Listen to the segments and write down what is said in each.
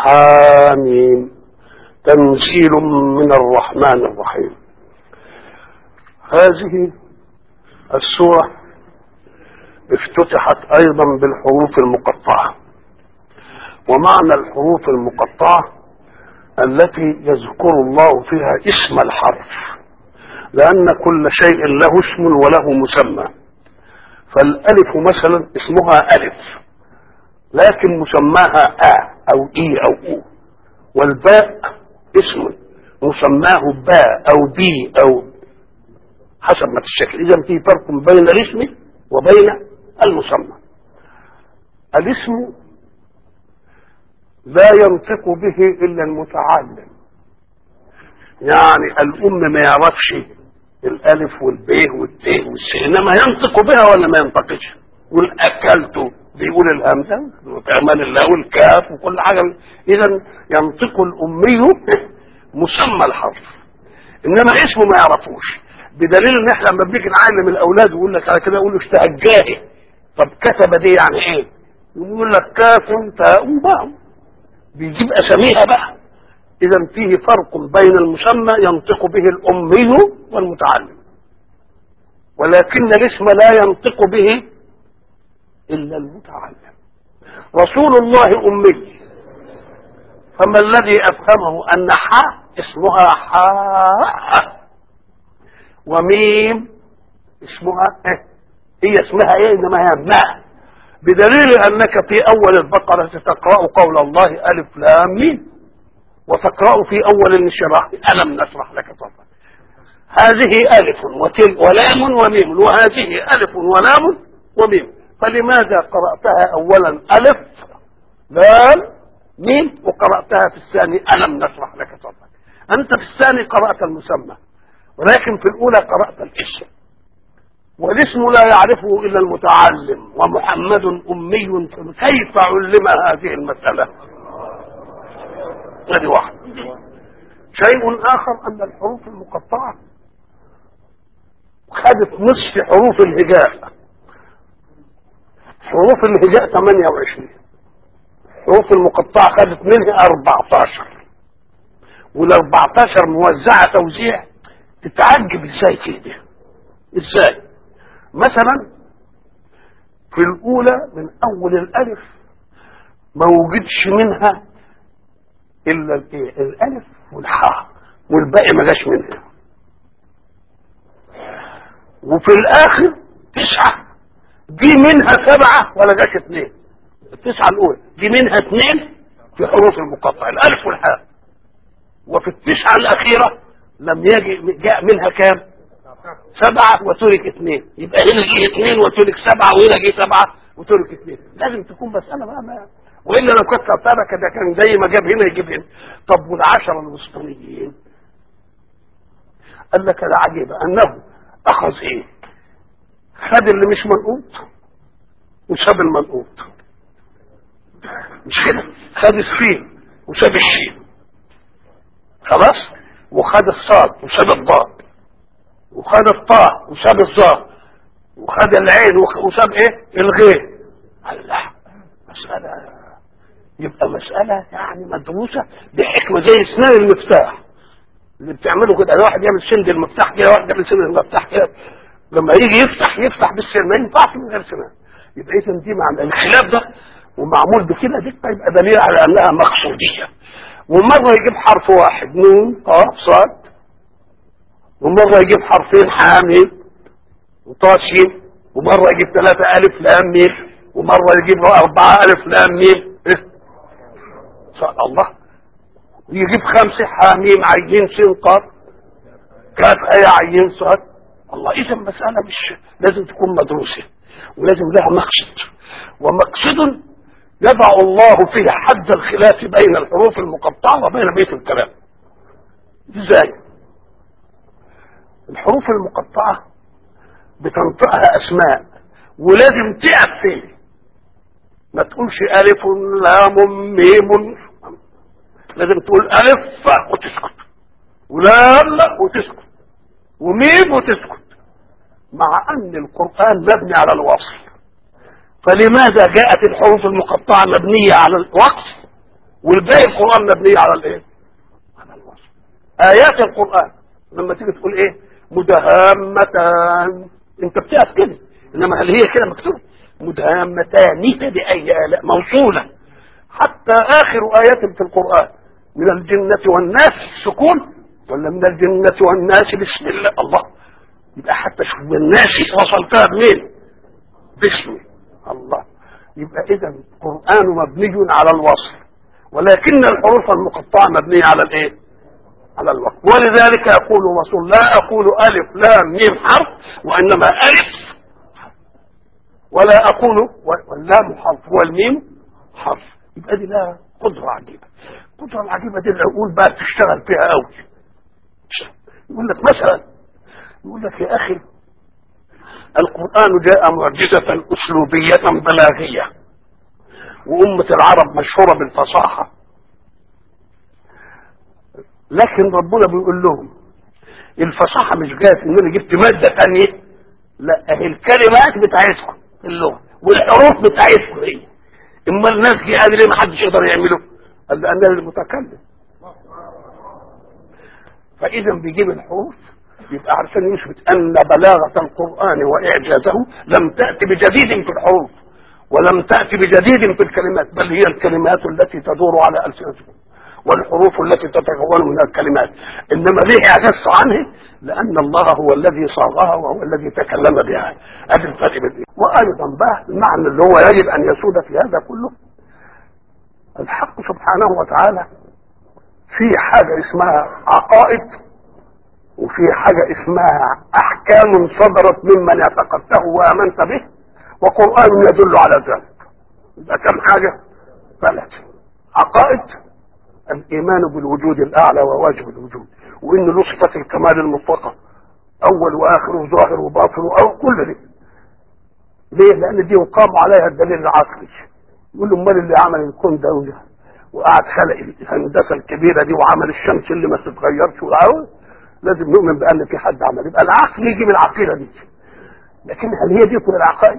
حاميم تنزيل من الرحمن الرحيم هذه السورة افتتحت ايضا بالحروف المقطعة ومعنى الحروف المقطعة التي يذكر الله فيها اسم الحرف لان كل شيء له اسم وله مسمى فالالف مثلا اسمها الف لكن مسماها ا او اي او او والباء اسم مسماه باء او بي او حسب ما الشكل اذا في فرق بين الاسم وبين المسمى الاسم لا ينطق به الا المتعلم يعني الام ما يعرفش الالف والباء والتاء والس انما ينطق بها ولا ما ينطقش يقول اكلت بيقول الهمزه وكمان الله والكاف وكل حاجه اذا ينطق الامي مسمى الحرف انما اسمه ما يعرفوش بدليل ان احنا لما بنيجي نعلم الاولاد ويقول لك على كده يقول له اشتهى الجاهي طب كتب دي يعني ايه؟ يقول لك كاف تاء باء بيجيب اساميها بقى اذا فيه فرق بين المسمى ينطق به الامي والمتعلم ولكن الاسم لا ينطق به الا المتعلم رسول الله امي فما الذي افهمه ان حاء اسمها حاء وميم اسمها إيه؟ هي اسمها ايه انما هي ماء بدليل انك في اول البقرة تقرأ قول الله الف لام ميم وتقرأ في اول الانشراح الم نشرح لك صدرك هذه الف وتل ولام وميم وهذه الف ولام وميم فلماذا قرأتها اولا الف لام ميم وقرأتها في الثاني الم نشرح لك صدرك انت في الثاني قرأت المسمى ولكن في الاولى قرأت الاسم والاسم لا يعرفه الا المتعلم ومحمد امي كيف علم هذه المسألة هذه واحد شيء اخر ان الحروف المقطعة خدت نصف حروف الهجاء حروف الهجاء 28 حروف المقطعة خدت منها 14 وال 14 موزعة توزيع تتعجب ازاي كده ازاي مثلا في الاولى من اول الالف ما وجدش منها الا الايه الالف والحاء والباقي ما جاش منها وفي الاخر تسعة جه منها سبعة ولا جاش اثنين التسعة الاولى جه منها اثنين في حروف المقطع الالف والحاء وفي التسعة الاخيرة لم يجي جاء منها كام سبعة وترك اثنين يبقى هنا جه اثنين وترك سبعة وهنا جه سبعة وترك اثنين لازم تكون مسألة بقى ما وإلا لو كنت قطعتها كده كان زي ما جاب هنا يجيب هنا طب والعشرة الوسطانيين قال لك العجيب أنه أخذ إيه خد اللي مش منقوط وساب المنقوط مش كده خد السين وساب الشين خلاص وخد الصاد وساب الضاد وخد الطاء وساب الظاء وخد العين وساب ايه الغين الله مسألة يبقى مسألة يعني مدروسة بحكمة زي اسنان المفتاح اللي بتعمله كده واحد يعمل سند المفتاح كده واحد يعمل سند المفتاح كده لما يجي يفتح يفتح بالسن ما ينفعش من غير سنان يبقى اذا دي معنى الخلاف ده ومعمول بكده دقة يبقى دليل على انها مقصودية ومرة يجيب حرف واحد نون قاف صاد ومرة يجيب حرفين حامل وطاشين ومرة يجيب ثلاثة ألف لام ميم ومرة يجيب أربعة ألف لام ميم إيه؟ الله يجيب خمسة حاميم عين سين قاف كاف أي عين صاد الله إذا مسألة مش لازم تكون مدروسة ولازم لها مقصد ومقصد يضع الله فيه حد الخلاف بين الحروف المقطعة وبين بيت الكلام ازاي الحروف المقطعة بتنطقها أسماء ولازم تقف فيه ما تقولش ألف لام ميم لازم تقول ألف وتسكت ولام وتسكت وميم وتسكت مع أن القرآن مبني على الوصل فلماذا جاءت الحروف المقطعة مبنية على الوقف والباقي القرآن مبنية على الايه على الوصف آيات القرآن لما تيجي تقول ايه مدهامتان انت بتقف كده انما هل هي كده مكتوب مدهامتان بأي آلاء موصولة حتى آخر آيات في القرآن من الجنة والناس سكون ولا من الجنة والناس بسم الله الله يبقى حتى شوف الناس وصلتها بمين باسمه الله يبقى اذا القرآن مبني على الوصف ولكن الحروف المقطعة مبنية على الايه على الوصف ولذلك يقول الرسول لا اقول الف لام ميم حرف وانما الف ولا اقول واللام حرف والميم حرف يبقى دي لها قدرة عجيبة القدرة العجيبة دي العقول بقى تشتغل فيها قوي يقول لك مثلا يقول لك يا اخي القرآن جاء معجزة أسلوبية بلاغية وأمة العرب مشهورة بالفصاحة لكن ربنا بيقول لهم الفصاحة مش جاية ان انا جبت مادة تانية لا اهي الكلمات بتاعتكم في اللغة والحروف بتاعتكم هي اما الناس دي قال ليه ما حدش يقدر يعمله قال لان انا المتكلم فاذا بيجيب الحروف يبقى عشان يثبت ان بلاغة القرآن واعجازه لم تأتي بجديد في الحروف ولم تأتي بجديد في الكلمات بل هي الكلمات التي تدور على ألسنتكم والحروف التي تتكون من الكلمات انما ليه اعجزت عنه لان الله هو الذي صاغها وهو الذي تكلم بها ادي الفرق بين وايضا بقى المعنى اللي هو يجب ان يسود في هذا كله الحق سبحانه وتعالى في حاجة اسمها عقائد وفي حاجة اسمها احكام صدرت ممن اعتقدته وامنت به وقرآن يدل على ذلك يبقى كم حاجة ثلاث عقائد الايمان بالوجود الاعلى وواجب الوجود وان له صفه الكمال المطلقه اول واخر وظاهر وباطن او كل دي ليه لان دي يقام عليها الدليل العصري يقول له امال اللي عمل الكون ده وقعد خلق الهندسه الكبيره دي وعمل الشمس اللي ما تتغيرش والعون لازم نؤمن بان في حد عمل يبقى العقل يجي من العقيده دي لكن هل هي دي كل العقائد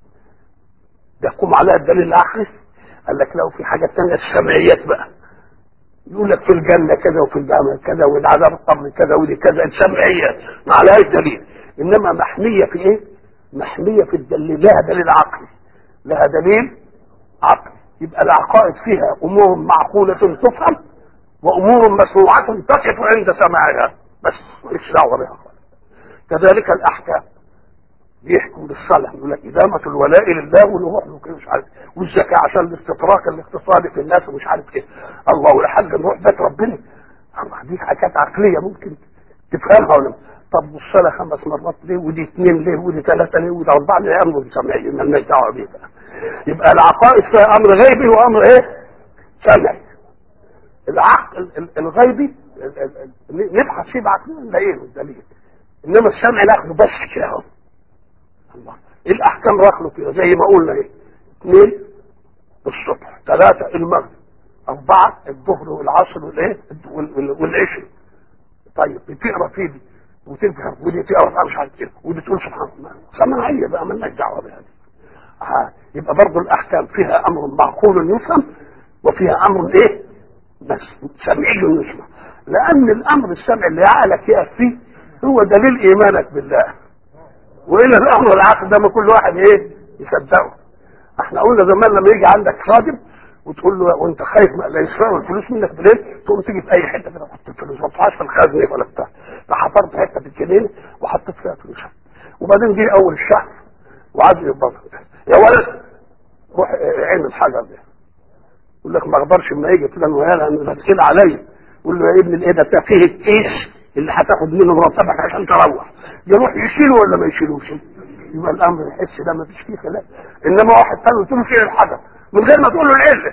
ده يقوم عليها الدليل العقلي قال لك لو في حاجه ثانيه السمعيات بقى يقول لك في الجنة كذا وفي الجنة كذا والعذاب القبر كذا ودي كذا سمعية ما عليهاش دليل إنما محمية في إيه؟ محمية في الدليل لها دليل عقلي لها دليل عقلي يبقى العقائد فيها أمور معقولة تفهم وأمور مسموعة تقف عند سماعها بس مالكش دعوة بها كذلك الأحكام بيحكم بالصلاة يقول لك إدامة الولاء لله والروح مش عارف والزكاة عشان الاستطراق الاقتصادي في الناس ومش عارف ايه الله والحج نروح بيت ربنا الله دي حاجات عقلية ممكن تفهمها ولا طب والصلاة خمس مرات ليه ودي اثنين ليه ودي ثلاثة ليه ودي أربعة ليه أمر سمعي مالناش دعوة بيه بقى يبقى العقائد فيها أمر غيبي وأمر إيه؟ سمعي العقل الغيبي نبحث فيه بعقلنا نلاقيه الدليل إنما السمع ناخده بس كده اهو الله الاحكام رخلوا كده زي ما قلنا ايه اثنين الصبح ثلاثة المغرب أربعة الظهر والعصر والإيه والعشاء طيب بتقرا في دي وتفهم ودي تقرا مش عارف ايه ودي تقول سبحان الله سمعية بقى مالناش دعوة بها دي آه. يبقى برضه الأحكام فيها أمر معقول يفهم وفيها أمر إيه؟ بس سمعي يسمع لأن الأمر السمع اللي عقلك يقف فيه هو دليل إيمانك بالله والى الامر العقل ده ما كل واحد ايه يصدقه احنا قلنا زمان لما يجي عندك خادم وتقول له وانت خايف لا يسرقوا الفلوس منك بالليل تقوم تيجي في اي حته كده تحط الفلوس ما تحطهاش في الخزنه ولا بتاع فحفرت حته في الجنين وحطيت فيها فلوس وبعدين جه اول الشهر وعاد يقبض يا ولد روح عين الحجر ده يقول لك ما اقدرش اما يجي فلان ويانا انا تقيل عليا يقول له يا ابن الايه ده فيه الكيس اللي هتاخد منه مرتبك عشان تروح يروح يشيله ولا ما يشيلوش يبقى الامر الحس ده ما فيش فيه خلاف انما واحد ثاني قلت له شيل الحجر من غير ما تقول له العله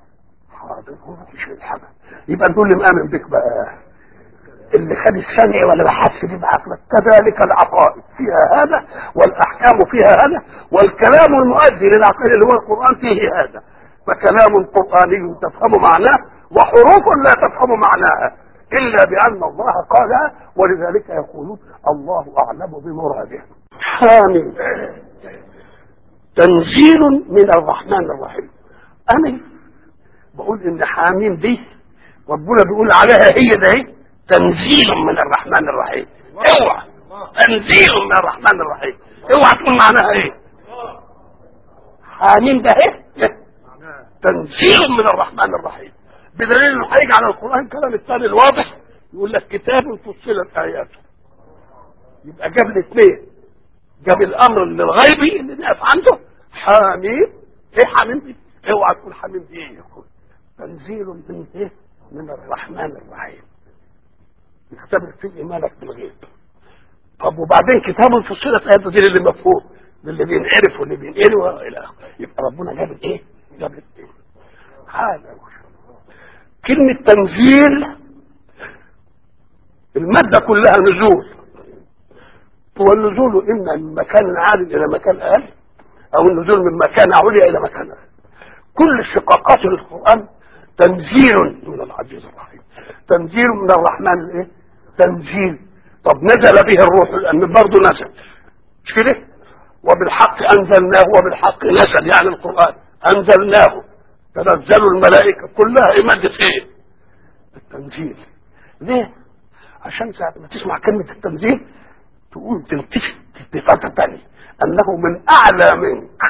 حاضر هو يشيل الحجر يبقى تقول لي مآمن بك بقى اللي خد السمع ولا بحث دي بعقلك كذلك العقائد فيها هذا والاحكام فيها هذا والكلام المؤدي للعقيده اللي هو القران فيه هذا فكلام قراني تفهم معناه وحروف لا تفهم معناها إلا بأن الله قال ولذلك يقولون الله أعلم بمراده حامل تنزيل من الرحمن الرحيم أنا بقول ان حاميم دي ربنا بيقول عليها هي ده ايه تنزيل من الرحمن الرحيم اوعى تنزيل من الرحمن الرحيم اوعى تقول معناها ايه حاميم ده ايه تنزيل من الرحمن الرحيم بدليل انه هيجي على القران الكلام الثاني الواضح يقول لك كتاب فصلت اياته يبقى جاب الاثنين جاب الامر للغيبي اللي نقف عنده حاميم ايه حاميم دي اوعى تقول حاميم دي ايه يقول تنزيل من ايه من الرحمن الرحيم يختبر فيه ايمانك بالغيب طب وبعدين كتاب فصلت اياته دي اللي مفهوم اللي بينعرف واللي بينقل والى اخره يبقى ربنا جاب الايه جاب الاثنين هذا كلمة تنزيل المادة كلها نزول هو النزول إما من مكان عالي إلى مكان أقل أو النزول من مكان عليا إلى مكان أقل كل الشقاقات القرآن تنزيل من العزيز الرحيم تنزيل من الرحمن الإيه؟ تنزيل طب نزل به الروح لأن برضه نزل مش كده؟ وبالحق أنزلناه وبالحق نزل يعني القرآن أنزلناه تنزل الملائكة كلها إيه مادة إيه؟ التنزيل ليه؟ عشان ساعة ما تسمع كلمة التنزيل تقول تلتفت التفاتة تانية أنه من أعلى منك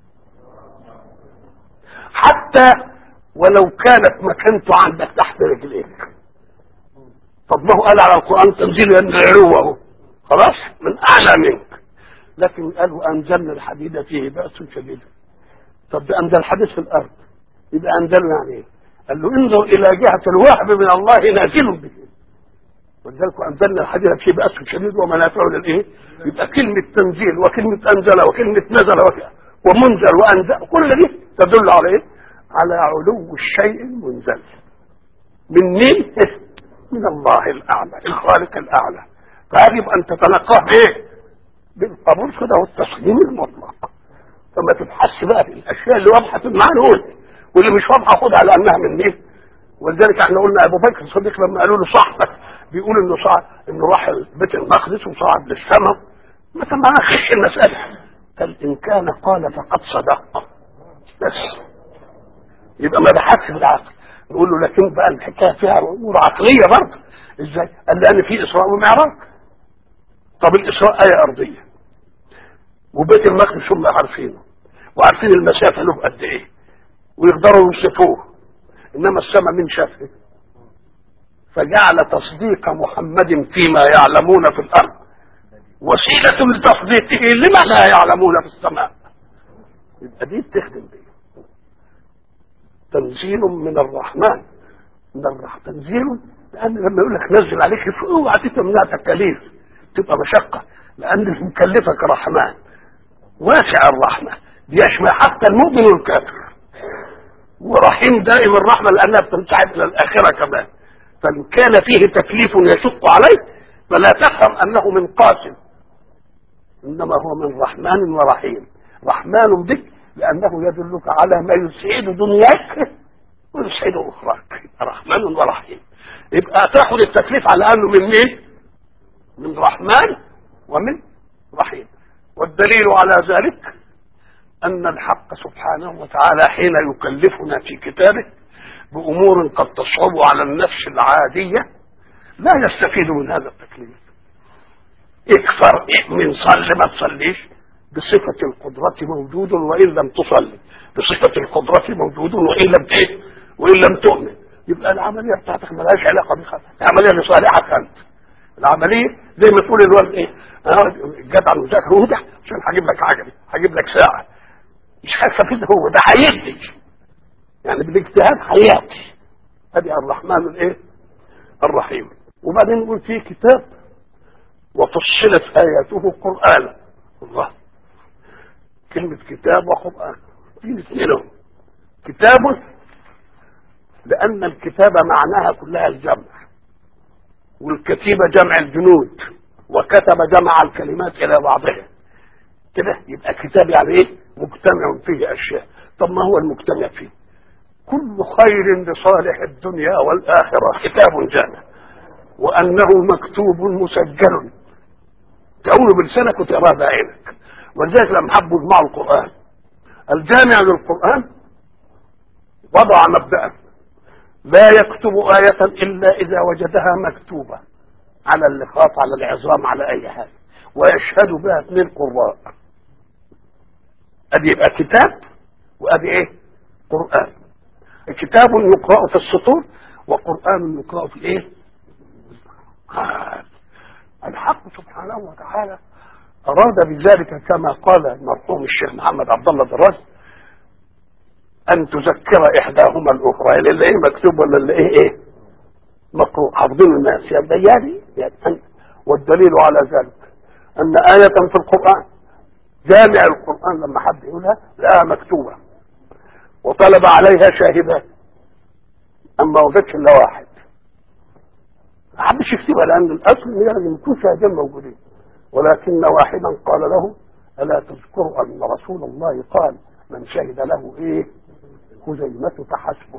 حتى ولو كانت مكانته عندك تحت رجليك طب ما هو قال على القرآن تنزيل لأن علوه خلاص من أعلى منك لكن قالوا أنزلنا الحديد فيه بأس شديد طب ده أنزل الحديد في الأرض يبقى أنزله يعني إيه؟ قال له انظر إلى جهة الوهب من الله نازل به ولذلك أنزلنا الحديد فيه بأس شديد ومنافع للإيه؟ يبقى كلمة تنزيل وكلمة أنزل وكلمة نزل وك- ومنزل وأنزل كل دي تدل على إيه؟ على علو الشيء المنزل من مين؟ من الله الأعلى الخالق الأعلى فيجب أن تتلقاه بإيه؟ بالقبول كده والتسليم المطلق فما تبحثش بقى في الاشياء اللي واضحه في المعنى واللي مش واضحه خدها على انها من مين ولذلك احنا قلنا ابو بكر الصديق لما قالوا له صاحبك بيقول انه صعد انه راح بيت المقدس وصعد للسماء ما تمنعش المساله قال ان كان قال فقد صدق بس يبقى ما بحثش بالعقل نقول له لكن بقى الحكايه فيها امور عقليه برضه ازاي؟ قال لان في اسراء ومعراج طب الاسراء ايه ارضيه وبيت المقدس هم عارفينه وعارفين المسافه له قد ايه ويقدروا يوصفوه انما السماء من شافه فجعل تصديق محمد فيما يعلمون في الارض وسيله لتصديقه لما لا يعلمون في السماء يبقى دي بتخدم دي تنزيل من الرحمن من الرحمن تنزيل لان لما يقول لك نزل عليك اوعى تمنع تكاليف تبقى مشقه لان اللي مكلفك رحمن واسع الرحمه يشمل حتى المؤمن والكافر ورحيم دائم الرحمه لانها بتنتهي الى الاخره كمان فان كان فيه تكليف يشق عليك فلا تفهم انه من قاسم انما هو من رحمن ورحيم رحمن بك لانه يدلك على ما يسعد دنياك ويسعد اخراك رحمن ورحيم يبقى تاخذ التكليف على انه من مين؟ من رحمن ومن رحيم والدليل على ذلك أن الحق سبحانه وتعالى حين يكلفنا في كتابه بأمور قد تصعب على النفس العادية لا يستفيد من هذا التكليف اكثر من صل ما تصليش بصفة القدرة موجود وإن لم تصلي بصفة القدرة موجود وإن لم تئ وإن لم تؤمن يبقى العملية بتاعتك ملهاش علاقة بها العملية لصالحك أنت العملية زي ما تقول الولد ايه انا جت على المذاكره وضح عشان هجيب لك عجله هجيب لك ساعه مش هستفيد هو ده هيدي يعني بالاجتهاد هياتي ادي الرحمن الايه الرحيم وبعدين نقول في كتاب وفصلت اياته قرانا الله كلمه كتاب وقران في الاثنين كتاب لان الكتابه معناها كلها الجمع والكتيبة جمع الجنود وكتب جمع الكلمات إلى بعضها كده يبقى كتاب يعني إيه مجتمع فيه أشياء طب ما هو المجتمع فيه كل خير لصالح الدنيا والآخرة كتاب جامع وأنه مكتوب مسجل تقوله بلسانك وتقراه بعينك ولذلك لما حبوا يجمعوا القرآن الجامع للقرآن وضع مبدأ لا يكتب آية إلا إذا وجدها مكتوبة على اللخاط على العظام على أي حاجة ويشهد بها اثنين قراء أدي يبقى كتاب وأدي إيه؟ قرآن كتاب يقرأ في السطور وقرآن يقرأ في الإيه؟ آه. الحق سبحانه وتعالى أراد بذلك كما قال المرحوم الشيخ محمد عبد الله دراج أن تذكر إحداهما الأخرى يعني اللي إيه مكتوب ولا اللي إيه إيه مقروء حافظين الناس يعني يعني, يعني والدليل على ذلك أن آية في القرآن جامع القرآن لما حد يقولها لقاها مكتوبة وطلب عليها شاهدان أما وجدش إلا واحد ما حدش يكتبها لأن الأصل هي لازم يكون شاهدين موجودين ولكن واحدا قال له ألا تذكر أن رسول الله قال من شهد له إيه خزيمة فحسبه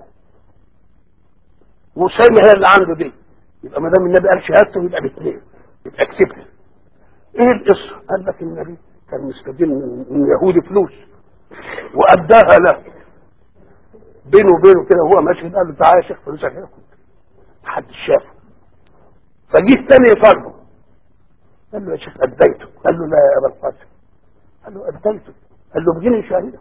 وسيمة هي اللي عنده دي يبقى ما دام النبي قال شهادته يبقى باثنين يبقى اكتبها ايه القصه؟ قال لك النبي كان مستدين من من يهودي فلوس واداها له بينه وبينه كده وهو ماشي قال له تعالى يا شيخ فلوسك هنا محدش شافه فجه تاني يفرضه قال له يا شيخ اديته قال له لا يا ابا القاسم قال له اديته قال له بجني شاهده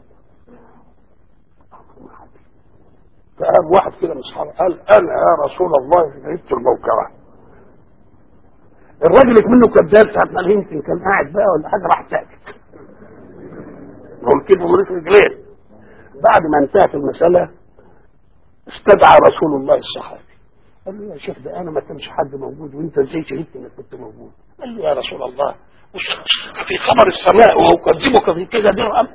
فقام واحد كده من اصحابه قال انا يا رسول الله شهدت الموقعه الراجل منه كذاب ساعه ما يمكن كان قاعد بقى ولا حاجه راح ساكت هم كده مريض رجلين بعد ما انتهت المساله استدعى رسول الله الصحابي قال له يا شيخ ده انا ما كانش حد موجود وانت ازاي شهدت انك كنت موجود قال له يا رسول الله في خبر السماء وأكذبك في كذا درهم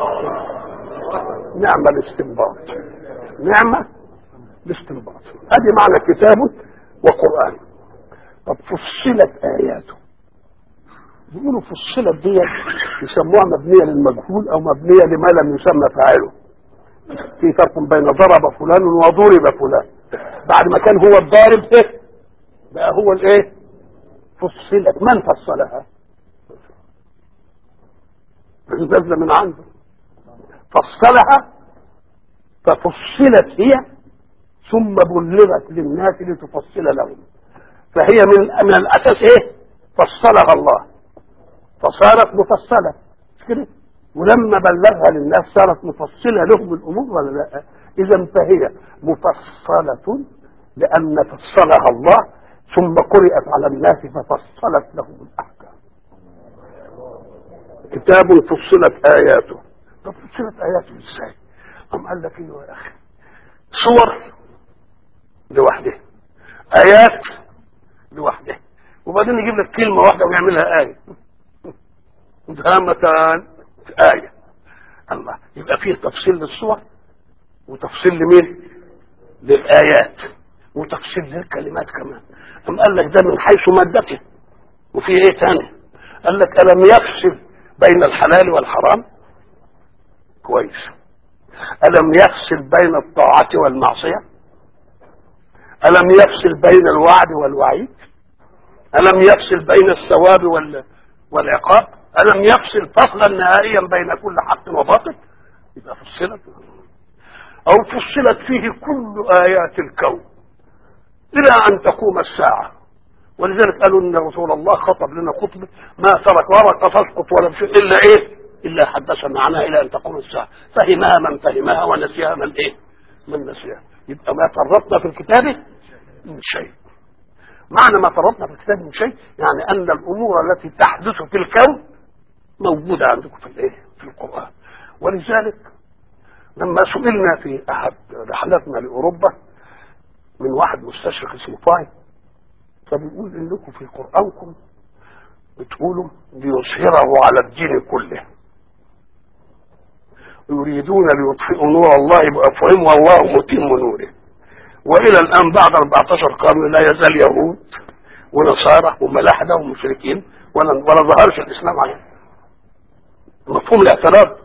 نعم الاستنباط نعمة الاستنباط هذه معنى كتابه وقرآن طب فصلت آياته بيقولوا فصلت دي يسموها مبنية للمجهول أو مبنية لما لم يسمى فاعله في فرق بين ضرب فلان وضرب فلان بعد ما كان هو الضارب ايه بقى هو الايه فصلت من فصلها نازله من عنده فصلها ففصلت هي ثم بلغت للناس لتفصل لهم فهي من من الاساس ايه فصلها الله فصارت مفصله مش كده ولما بلغها للناس صارت مفصله لهم الامور ولا لا اذا فهي مفصله لان فصلها الله ثم قرات على الناس ففصلت لهم الاحكام كتاب فصلت اياته طب فصلت اياته ازاي قام قال لك ايوه يا اخي صور لوحدها ايات لوحدها وبعدين يجيب لك كلمه واحده ويعملها ايه مدهامتان آية الله يبقى فيه تفصيل للصور وتفصيل لمين للآيات وتفصيل للكلمات كمان أم قال لك ده من حيث مادته وفي ايه تاني قال لك ألم يفصل بين الحلال والحرام كويس ألم يفصل بين الطاعة والمعصية ألم يفصل بين الوعد والوعيد ألم يفصل بين الثواب وال... والعقاب ألم يفصل فصلا نهائيا بين كل حق وباطل يبقى فصلت أو فصلت فيه كل آيات الكون إلى أن تقوم الساعة ولذلك قالوا إن رسول الله خطب لنا خطبة ما ترك ورقة تسقط ولا شيء إلا إيه إلا حدثنا عنها إلى أن تقوم الساعة فهمها من فهمها ونسيها من إيه من نسيها يبقى ما فرطنا في الكتاب من شيء معنى ما فرطنا في الكتاب من شيء يعني أن الأمور التي تحدث في الكون موجودة عندكم في الايه في القرآن ولذلك لما سئلنا في أحد رحلاتنا لأوروبا من واحد مستشرق اسمه فاي فبيقول انكم في قرآنكم بتقولوا ليظهره على الدين كله يريدون ليطفئوا نور الله بأفواههم والله متم نوره وإلى الآن بعد 14 قرن لا يزال يهود ونصارى وملاحدة ومشركين ولا ولا ظهرش الإسلام عليهم مفهوم الاعتراض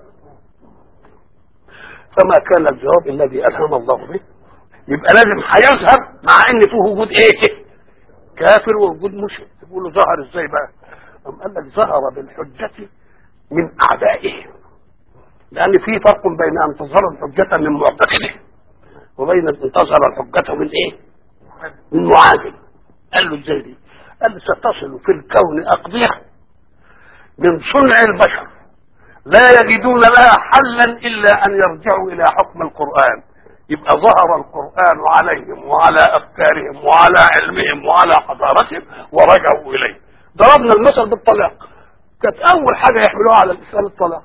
فما كان الجواب الذي ألهم الله به يبقى لازم هيظهر مع ان فيه وجود ايه كافر ووجود مشرك تقول له ظهر ازاي بقى أم قال لك ظهر بالحجة من أعدائه لأن في فرق بين أن تظهر الحجة من معتقده وبين انتصر الحجة من ايه من معادل قال له ازاي دي قال له ستصل في الكون اقضية من صنع البشر لا يجدون لها حلا الا ان يرجعوا الى حكم القرآن يبقى ظهر القرآن عليهم وعلى افكارهم وعلى علمهم وعلى حضارتهم ورجعوا اليه ضربنا المثل بالطلاق كانت اول حاجة يحملوها على الاسلام الطلاق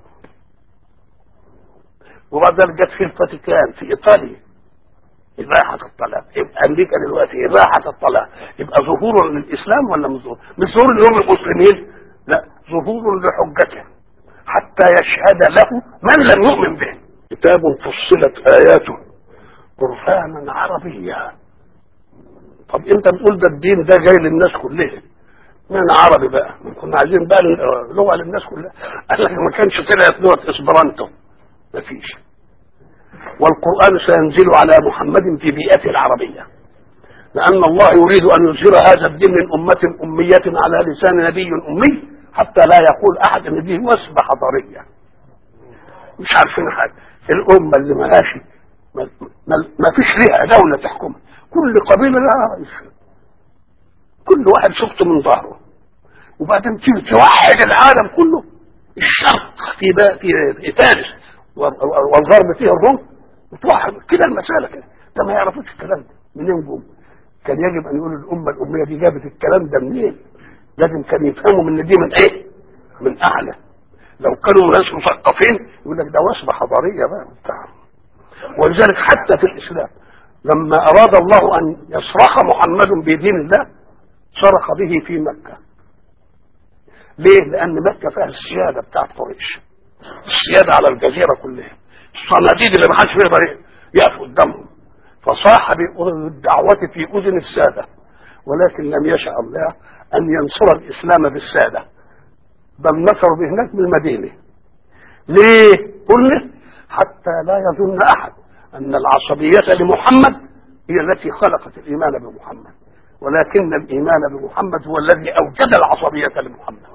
وبعد ذلك جت في الفاتيكان في ايطاليا إباحة الطلاق يبقى أمريكا دلوقتي إباحة الطلاق يبقى ظهور للإسلام ولا مش ظهور؟ مش ظهور لهم المسلمين لا ظهور لحجته حتى يشهد له من لم يؤمن به كتاب فصلت آياته قرآنا عربيا طب أنت بتقول ده الدين ده جاي للناس كلها من عربي بقى كنا عايزين بقى لغة للناس كلها قال لك ما كانش طلعت لغة اسبرانتو مفيش والقرآن سينزل على محمد في بيئته العربية لأن الله يريد أن يظهر هذا الدين من أمة أمية على لسان نبي أمي حتى لا يقول أحد أن دي وسبة حضارية مش عارفين حاجة الأمة اللي ملهاش ما, ما, ما فيش ليها دولة تحكمها كل قبيلة لها رئيس كل واحد شفته من ظهره وبعدين تيجي توحد العالم كله الشرق في بقى في فارس والغرب فيه الروم وتوحد كده المسألة كده ده ما يعرفوش الكلام ده منين جم كان يجب ان يقول الامة الامية دي جابت الكلام ده منين لازم كان يفهموا من دي من ايه من اعلى لو كانوا ناس مثقفين يقول لك ده وصفة حضارية بقى بتاع ولذلك حتى في الاسلام لما اراد الله ان يصرخ محمد بدين الله صرخ به في مكة ليه لان مكة فيها السيادة بتاعت قريش السيادة على الجزيرة كلها الصناديد اللي ما حدش بيقدر يقف قدامهم فصاح بالدعوة في أذن السادة ولكن لم يشاء الله أن ينصر الإسلام بالسادة بل نصروا به هناك بالمدينة ليه؟ قلنا حتى لا يظن أحد أن العصبية لمحمد هي التي خلقت الإيمان بمحمد ولكن الإيمان بمحمد هو الذي أوجد العصبية لمحمد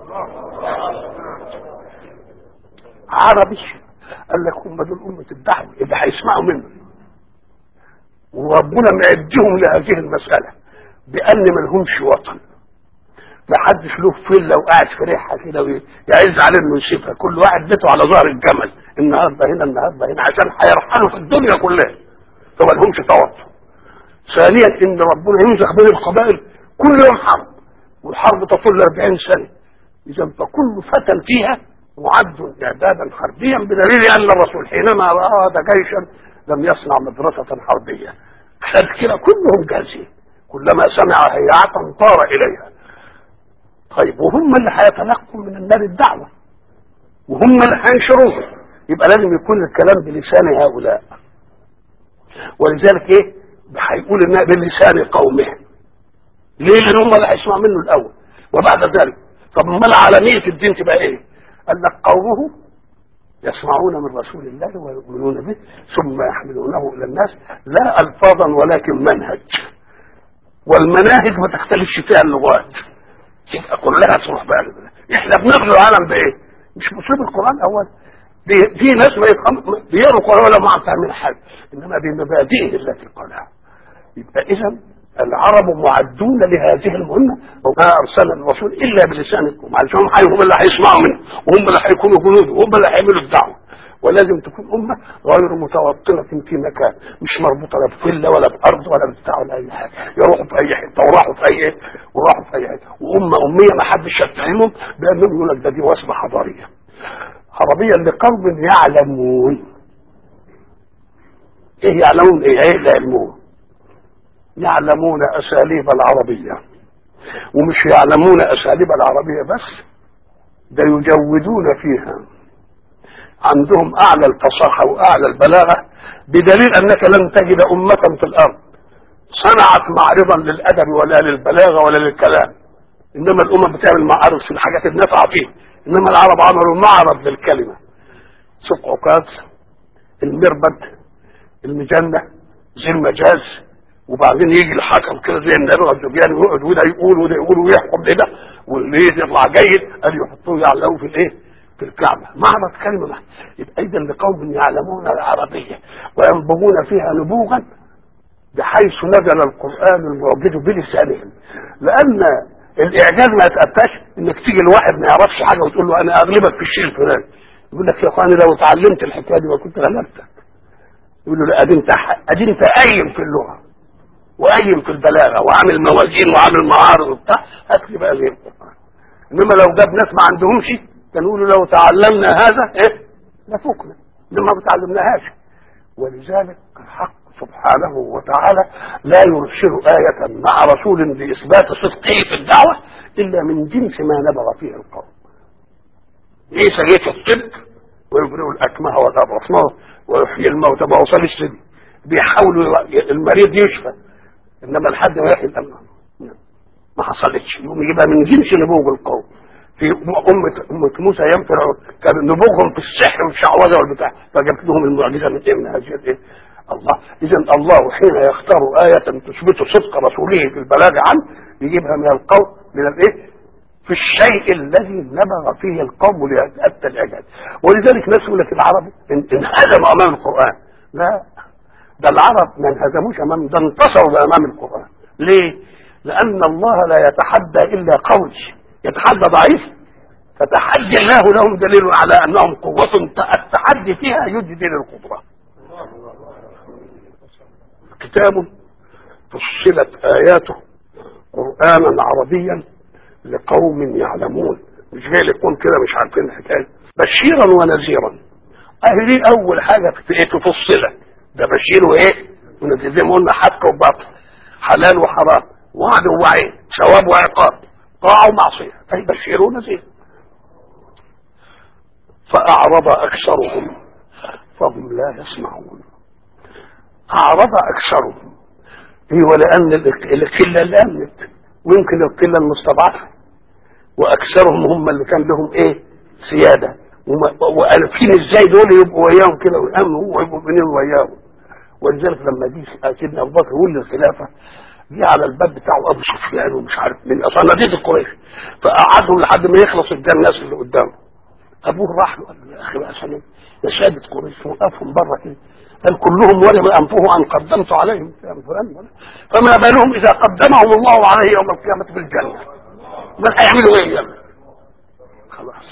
عربي قال لك هم دول أمة الدعوة اللي هيسمعوا منه وربنا معدهم لهذه المسألة بأن ما لهمش وطن ما حدش له فيلا وقاعد في ريحة كده ويعز عليه انه يسيبها كل واحد بيته على ظهر الجمل النهارده هنا النهارده هنا عشان هيرحلوا في الدنيا كلها فما لهمش توطن ثانيا ان ربنا ينزع بين القبائل كل يوم حرب والحرب تطول 40 سنه اذا فكل فتى فيها معد اعدادا حربيا بدليل ان الرسول حينما اراد جيشا لم يصنع مدرسه حربيه خد كده كلهم جاهزين كلما سمع هيعه طار اليها طيب وهم اللي هيتلقوا من النار الدعوه وهم اللي هينشروها يبقى لازم يكون الكلام بلسان هؤلاء ولذلك ايه هيقول انها بلسان قومه ليه لان هم اللي هيسمعوا منه الاول وبعد ذلك طب ما العالميه الدين تبقى ايه قال لك قومه يسمعون من رسول الله ويؤمنون به ثم يحملونه الى الناس لا الفاظا ولكن منهج والمناهج ما تختلفش فيها اللغات يبقى كلها تروح بقى احنا بنغزو العالم بايه مش باسلوب القران اول في ناس ما يفهم بيقروا القران ولا ما فاهمين حاجه انما بمبادئه التي قالها يبقى اذا العرب معدون لهذه المهمة وما أرسل الرسول إلا بلسانكم علشان هم اللي هيسمعوا منه وهم اللي هيكونوا جنوده وهم اللي هيعملوا الدعوة ولازم تكون أمة غير متوطنة في مكان مش مربوطة لا بفلة ولا بأرض ولا بتاع ولا أي حاجة يروحوا في أي حتة وراحوا في أي حتة وراحوا في أي حتة وأمة أمية ما حدش يتهمهم بأنهم يقول لك ده دي وصفة حضارية عربية لقوم يعلمون إيه يعلمون إيه إيه لا يعلمون يعلمون أساليب العربية ومش يعلمون أساليب العربية بس ده يجودون فيها عندهم أعلى الفصاحة وأعلى البلاغة بدليل أنك لن تجد أمة في الأرض صنعت معرضا للأدب ولا للبلاغة ولا للكلام إنما الأمم بتعمل معارض في الحاجات النافعة فيه إنما العرب عملوا معرض للكلمة سوق عكاظ المربد المجنة زي المجاز وبعدين يجي الحكم كده زي النبي والزبيان ويقعد وده يقول وده يقول ويحكم كده واللي يطلع جيد قال يحطوه يعلقوه في الايه؟ في الكعبه معرض كلمه يبقى اذا لقوم يعلمون العربيه وينبغون فيها نبوغا بحيث نزل القرآن المعجز بلسانهم لأن الإعجاز ما يتأتاش إنك تيجي لواحد ما يعرفش حاجة وتقول له أنا أغلبك في الشيء الفلاني يقول لك يا أخواني لو اتعلمت الحكاية دي ما كنت غلبتك يقول له لا أدي أنت أدي أنت قايم في اللغة وقايم في البلاغة وعامل موازين وعامل معارض وبتاع هات لي بقى زي القرآن إنما لو جاب ناس ما عندهمش كانوا يقولوا لو تعلمنا هذا إيه لفوقنا إنما ما تعلمناهاش ولذلك الحق سبحانه وتعالى لا يرسل آية مع رسول لإثبات صدقه في الدعوة إلا من جنس ما نبغ فيه القوم عيسى جه في الطب ويبرئ الأكمه والأبرص ويحيي الموتى ما وصلش لدي بيحاولوا المريض يشفى إنما لحد ما يحيي الأمن ما حصلتش يقوم يجيبها من جنس نبوغ القوم في أمة أمة موسى يوم فرعون كان نبوغهم في السحر والشعوذة والبتاع فجابت لهم المعجزة من إيه من هذه الإيه الله إذا الله حين يختار آية تثبت صدق رسوله في البلاغ عنه يجيبها من القوم من الإيه في الشيء الذي نبغ فيه القوم ليتأتى الإعجاز ولذلك ناس يقول لك العرب انهزموا أمام القرآن لا ده العرب ما انهزموش أمام ده انتصروا أمام القرآن ليه؟ لأن الله لا يتحدى إلا قوي يتحدى ضعيف فتحدي الله لهم دليل على أنهم قوة التحدي فيها يجدي للقدرة كتاب فصلت آياته قرآنا عربيا لقوم يعلمون مش جاي يكون كده مش عارفين الحكايه بشيرا ونذيرا اهي دي اول حاجه في ايه تفصلها ده بشير وايه ونذير زي ما قلنا حق وباطل حلال وحرام وعد ووعيد ثواب وعقاب طاعه ومعصيه اي بشير ونذير فاعرض اكثرهم فهم لا يسمعون اعرض اكثرهم ايوه لان القله اللي امنت ويمكن القله المستضعفه واكثرهم هم اللي كان لهم ايه سياده والفين ازاي دول يبقوا وياهم كده ويامنوا ويبقوا بينهم وياهم ولذلك لما جه سيدنا ابو بكر يولي الخلافه جه على الباب بتاعه ابو سفيان ومش عارف من صناديد قريش فقعدهم لحد ما يخلص قدام الناس اللي قدامه ابوه راح له قال له يا اخي بقى سلام يا ساده قريش وقفهم بره كده قال كلهم ولم انفه ان قدمت عليهم فلان فما بالهم اذا قدمهم الله عليه يوم القيامه في الجنه ما هيعملوا ايه يعني خلاص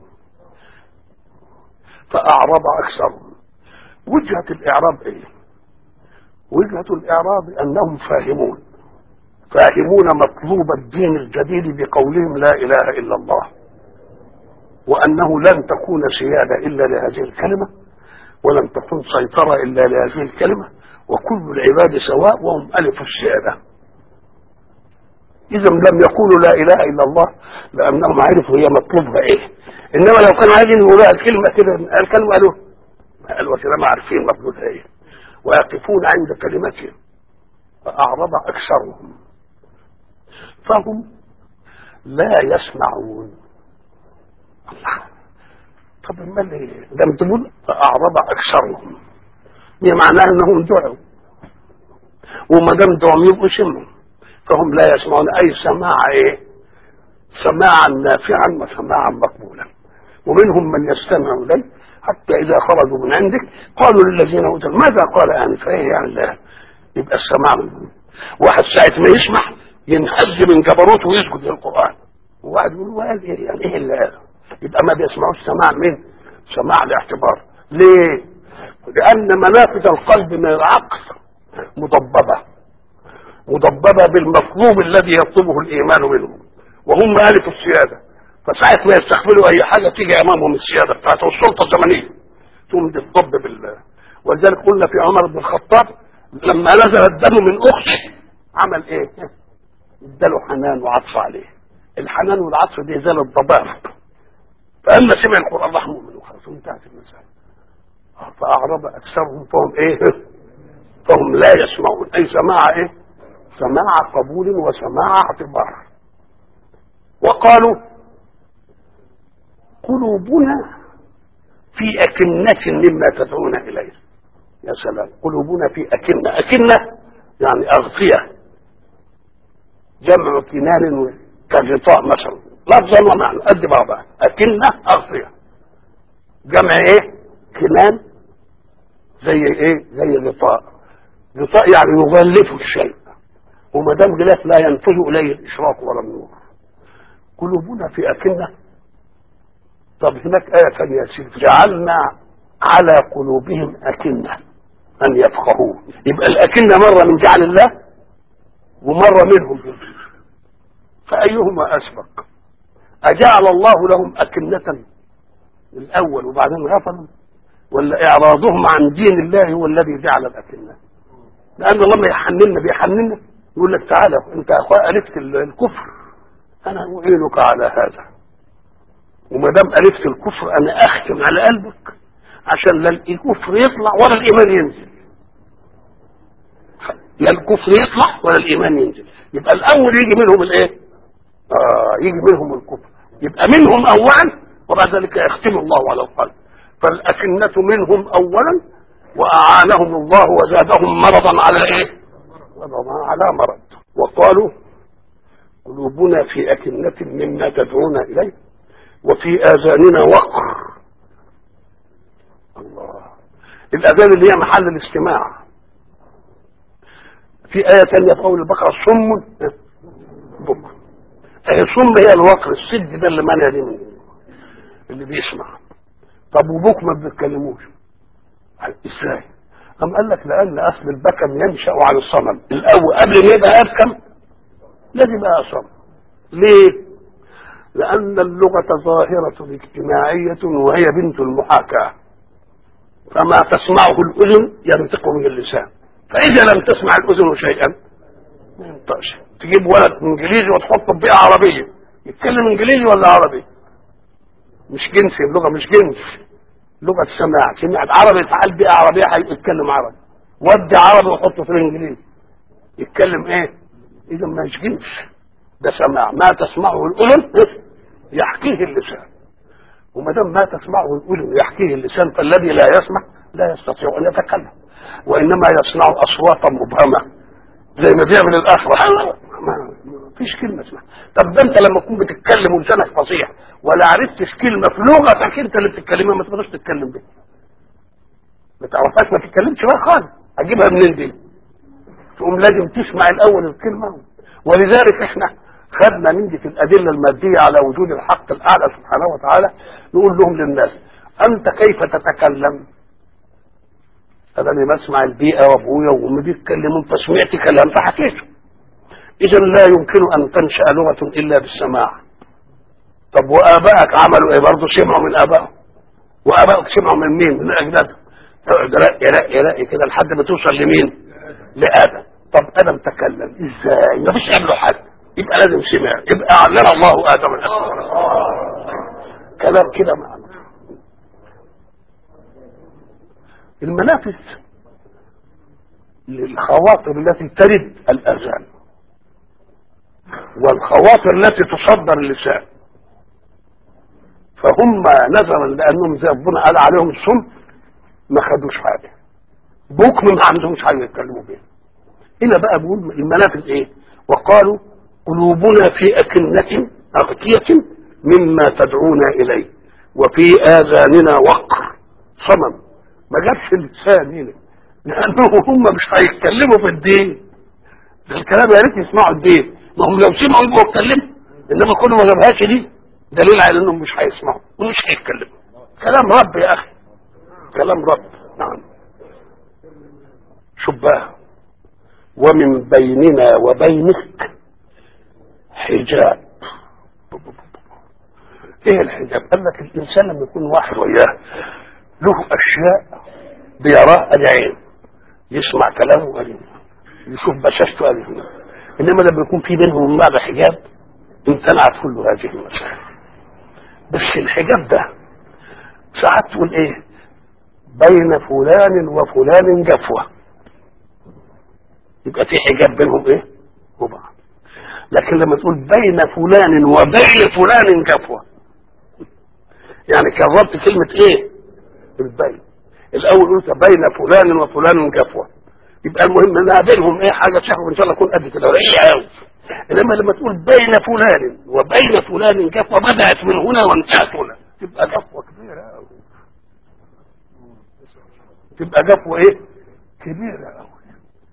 فاعرض اكثرهم وجهه الاعراب ايه وجهه الاعراب انهم فاهمون فاهمون مطلوب الدين الجديد بقولهم لا اله الا الله وانه لن تكون سياده الا لهذه الكلمه ولن تكون سيطرة إلا لهذه الكلمة وكل العباد سواء وهم ألف السيادة إذا لم يقولوا لا إله إلا الله لأنهم عرفوا هي مطلوبها إيه إنما لو كانوا عايزين يقولوا الكلمة كده الكلمة قالوا قالوا كده ما عارفين مطلوبها إيه ويقفون عند كلمتهم فأعرض أكثرهم فهم لا يسمعون الله طب امال ايه ده بتقول فاعرض اكثرهم هي معناها انهم دعوا وما دام دعوا يبقوا سمعوا فهم لا يسمعون اي سماع ايه سماعا نافعا وسماعا مقبولا ومنهم من يستمع اليه حتى اذا خرجوا من عندك قالوا للذين اوتوا ماذا قال انفا ايه يعني لا يبقى السماع منهم واحد ساعه ما يسمع ينهز من جبروته ويسجد للقران وواحد يقول وقال ايه يعني ايه اللي قاله يبقى ما بيسمعوش سماع مين سماع الاعتبار ليه لان منافذ القلب من العقل مضببه مضببه بالمطلوب الذي يطلبه الايمان منهم وهم الف السياده فساعة ما يستقبلوا اي حاجه تيجي امامهم السياده بتاعته السلطه الزمنيه تقوم تضب بال ولذلك قلنا في عمر بن الخطاب لما نزل الدم من اخته عمل ايه؟ اداله حنان وعطف عليه الحنان والعطف دي زال الضباب فأما سمع القرآن راح مؤمن وخلاص وانتهت المسألة فأعرض أكثرهم فهم إيه؟ فهم لا يسمعون أي سماع إيه؟ سماع قبول وسماع اعتبار وقالوا قلوبنا في أكنة مما تدعون إليه يا سلام قلوبنا في أكنة أكنة يعني أغطية جمع كنان كغطاء مثلا لفظا ومعنى قد بعضها أكنة أغطية جمع إيه كنان زي إيه زي غطاء غطاء يعني يغلف الشيء وما دام غلاف لا ينفذ اليه الاشراق ولا النور قلوبنا في اكنه طب هناك آية ثانية يا سيدي جعلنا على قلوبهم أكنة أن يفقهوه يبقى الأكنة مرة من جعل الله ومرة منهم فأيهما أسبق أجعل الله لهم أكنة الأول وبعدين غفلوا ولا إعراضهم عن دين الله هو الذي جعل الأكنة لأن الله ما يحننا بيحننا يقول لك تعالى أنت يا أخويا ألفت الكفر أنا أعينك على هذا وما دام ألفت الكفر أنا أختم على قلبك عشان لا الكفر يطلع ولا الإيمان ينزل لا الكفر يطلع ولا الإيمان ينزل يبقى الأول يجي منهم الإيه؟ آه يجي منهم الكفر يبقى منهم أولا وبعد ذلك يختم الله على القلب فالأكنة منهم أولا وأعانهم الله وزادهم مرضا على إيه؟ على مرض وقالوا قلوبنا في أكنة مما تدعونا إليه وفي آذاننا وقر الله الأذان اللي هي محل الاستماع في آية تانية في أول البقرة صم بكم أهي صم هي الوقر السد ده اللي منع دي من اللي بيسمع طب وبوك ما بيتكلموش ازاي؟ أم قال لك لأن أصل البكم ينشأ عن الصمم الأول قبل ما يبقى أبكم لازم يبقى صمم ليه؟ لأن اللغة ظاهرة اجتماعية وهي بنت المحاكاة فما تسمعه الأذن ينطق من اللسان فإذا لم تسمع الأذن شيئا ما ينطقش تجيب ولد إنجليزي وتحطه ببيئة عربية يتكلم إنجليزي ولا عربي مش جنسي اللغة مش جنس لغة سماع سمعت عربي تعال بيئة عربية هيتكلم عربي ودي عربي وحطه في الإنجليزي يتكلم إيه إذا مش جنس ده سماع ما تسمعه الأذن يحكيه اللسان وما دام ما تسمعه الأذن يحكيه اللسان فالذي لا يسمع لا يستطيع أن يتكلم وإنما يصنع أصواتا مبهمة زي ما بيعمل الآخر ما فيش كلمة اسمها طب ده أنت لما تكون بتتكلم ولسانك فصيح ولا عرفتش كلمة في لغتك أنت اللي بتتكلمها ما تقدرش تتكلم بيها ما تعرفهاش ما تتكلمش بقى خالص أجيبها منين دي تقوم لازم تسمع الأول الكلمة ولذلك احنا خدنا نمدي في الأدلة المادية على وجود الحق الأعلى سبحانه وتعالى نقول لهم للناس أنت كيف تتكلم أنا بسمع البيئة وأبويا وأمي بيتكلمون فسمعت كلام فحكيته إذا لا يمكن أن تنشأ لغة إلا بالسماع طب وآبائك عملوا إيه برضه سمعوا من آبائهم وآبائك سمعوا من مين؟ من أجدادهم يلاقي يلاقي يلاقي كده لحد ما توصل لمين؟ لآدم طب آدم تكلم إزاي؟ ما فيش قبله حد يبقى لازم سمع يبقى علم الله ادم الاسماء كلام كده معنى المنافس للخواطر التي ترد الاذان والخواطر التي تصدر اللسان فهم نظرا لانهم زي ربنا قال عليهم الصم ما خدوش حاجه بكم ما عندهمش حاجه يتكلموا بيها هنا بقى بيقول المنافذ ايه وقالوا قلوبنا في أكنة أغطية مما تدعونا إليه وفي آذاننا وقر صمم ما جابش اللسان هنا لأنهم هم مش هيتكلموا في الدين الكلام يا ريت يسمعوا الدين ما هم لو سمعوا يبقوا يتكلموا إنما كل ما جابهاش دي دليل على إنهم مش هيسمعوا ومش هيتكلموا كلام رب يا أخي كلام رب نعم شباه ومن بيننا وبينك حجاب ايه الحجاب قال لك الانسان لما يكون واحد وياه له اشياء بيراها العين يسمع كلامه قال يشوف بشاشته قال انما لما يكون في بينهم وبين بعض حجاب امتنعت كل هذه المسائل بس الحجاب ده ساعات تقول ايه بين فلان وفلان جفوه يبقى في حجاب بينهم ايه وبعض لكن لما تقول بين فلان وبين فلان جفوة يعني كررت كلمة ايه البين الاول قلت بين فلان وفلان جفوة يبقى المهم انها بينهم ايه حاجة تشوف ان شاء الله تكون قد كده رقيقة قوي انما لما تقول بين فلان وبين فلان جفوة بدأت من هنا وانتهت هنا تبقى جفوة كبيرة قوي تبقى جفوة ايه كبيرة قوي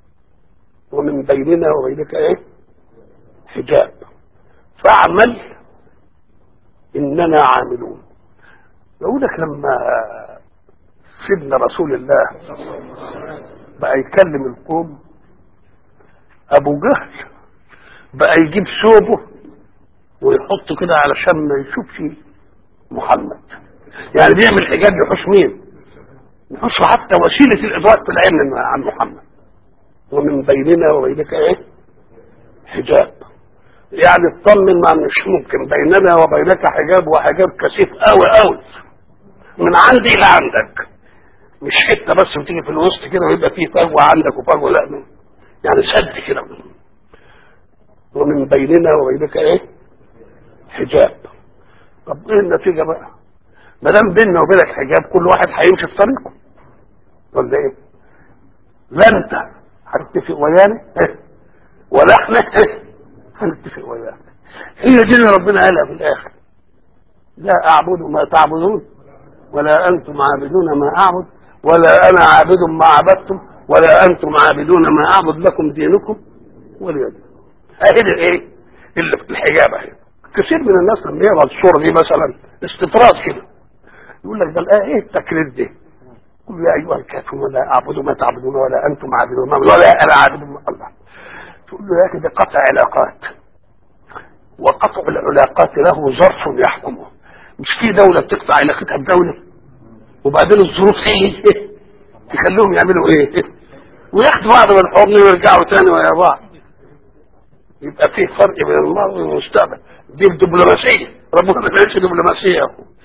ومن بيننا وبينك ايه حجاب فاعمل اننا عاملون بقول لك لما سيدنا رسول الله بقى يكلم القوم ابو جهل بقى يجيب ثوبه ويحطه كده علشان ما يشوفش محمد يعني بيعمل حجاب يحوش مين يحوش حتى وسيلة الإدراك في العلم عن محمد ومن بيننا وبينك ايه حجاب يعني اطمن ما مش ممكن بيننا وبينك حجاب وحجاب كثيف قوي قوي من عندي الى عندك مش حته بس بتيجي في الوسط كده ويبقى فيه فجوه عندك وفجوه لا يعني سد كده ومن بيننا وبينك ايه حجاب طب ايه النتيجه بقى ما دام بيننا وبينك حجاب كل واحد هيمشي في طريقه ولا ايه لا انت هتتفق ويانا ولا احنا هنتفق وياك هي دي اللي ربنا قالها في الاخر لا اعبد ما تعبدون ولا انتم عابدون ما اعبد ولا انا عابد ما عبدتم ولا انتم عابدون ما اعبد لكم دينكم ولي دين اهي ايه اللي في الحجاب اهي كثير من الناس لما يقرا الصوره دي مثلا استطراد كده يقول لك ده الايه ايه التكرير ده قل يا ايها الكافرون لا اعبد ما تعبدون ولا انتم عابدون ما ولا انا عابد ما الله تقول له يا اخي ده قطع علاقات وقطع العلاقات له ظرف يحكمه مش في دولة بتقطع علاقتها بدولة وبعدين الظروف هي تخليهم يعملوا ايه وياخدوا بعض من الحضن ويرجعوا تاني ويا بعض يبقى في فرق بين الماضي والمستقبل دي الدبلوماسية ربنا ما بيعملش دبلوماسية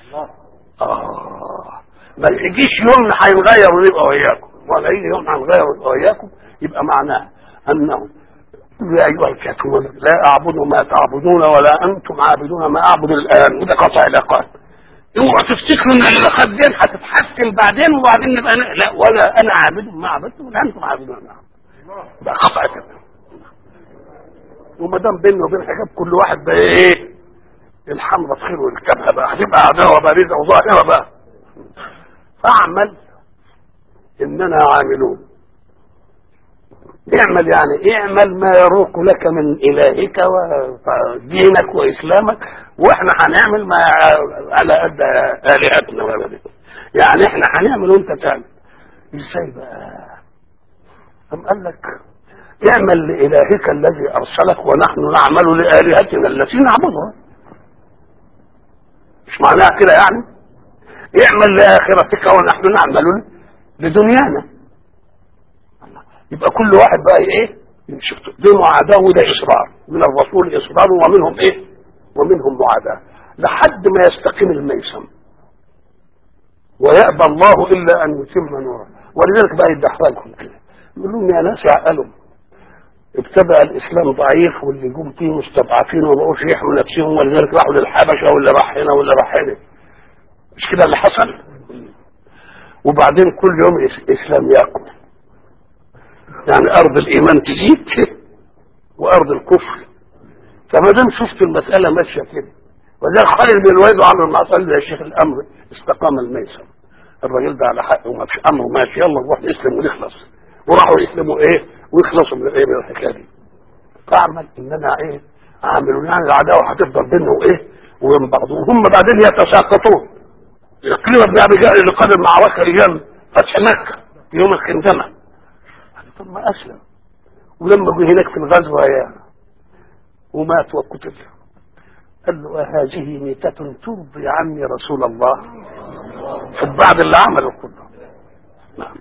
اه ما يجيش يوم هينغير ونبقى وياكم ولا يجي يوم هنغير ونبقى وياكم يبقى معناه انه يا ايها الكافرون لا اعبد ما تعبدون ولا انتم عابدون ما اعبد الان وده قطع علاقات اوعوا تفتكروا ان العلاقات دي هتتحسن بعدين وبعدين نبقى لا ولا انا عابد ما عبدتم ولا انتم عابدون ما ده قطع كده وما دام بيننا وبين حجاب كل واحد بقى ايه الحمرة خير والكبهة بقى هتبقى عداوة بارزة وظاهرة بقى فاعمل اننا عاملون اعمل يعني اعمل ما يروق لك من الهك ودينك واسلامك واحنا هنعمل ما على قد الهتنا ولا يعني احنا هنعمل وانت تعمل ازاي بقى ام قال لك اعمل لالهك الذي ارسلك ونحن نعمل لالهتنا التي نعبدها مش معناها كده يعني اعمل لاخرتك ونحن نعمل لدنيانا يبقى كل واحد بقى ايه يمشي دي معاداه وده اصرار من الرسول اصرار ومنهم ايه ومنهم معاداه لحد ما يستقيم الميسم ويأبى الله الا ان يتم نوره ولذلك بقى يدخلكم كده يقول لهم يا ناس عقلوا ابتدأ الاسلام ضعيف واللي جم فيه مستضعفين وما بقوش يحموا نفسهم ولذلك راحوا للحبشه واللي راح هنا واللي راح هنا مش كده اللي حصل وبعدين كل يوم الاسلام ياكل يعني ارض الايمان تزيد وارض الكفر فما دام شفت المساله ماشيه كده وذلك خالد بن الوليد وعمرو بن العاص يا شيخ الامر استقام الميسر الراجل ده على حقه وما فيش امره ماشي يلا نروح نسلم ونخلص وراحوا يسلموا ايه ويخلصوا من ايه من الحكايه دي فاعمل اننا ايه عاملون يعني العداوه هتفضل بيننا وايه وبين بعض وهم بعدين يتساقطون يقلب بن ابي جهل اللي قاد المعركه ايام فتح مكه يوم الخندمه ثم أسلم ولما جه هناك في الغزوة يا ومات وقتل قال له هذه ميتة ترضي عني رسول الله بعد اللي عمله كله نعم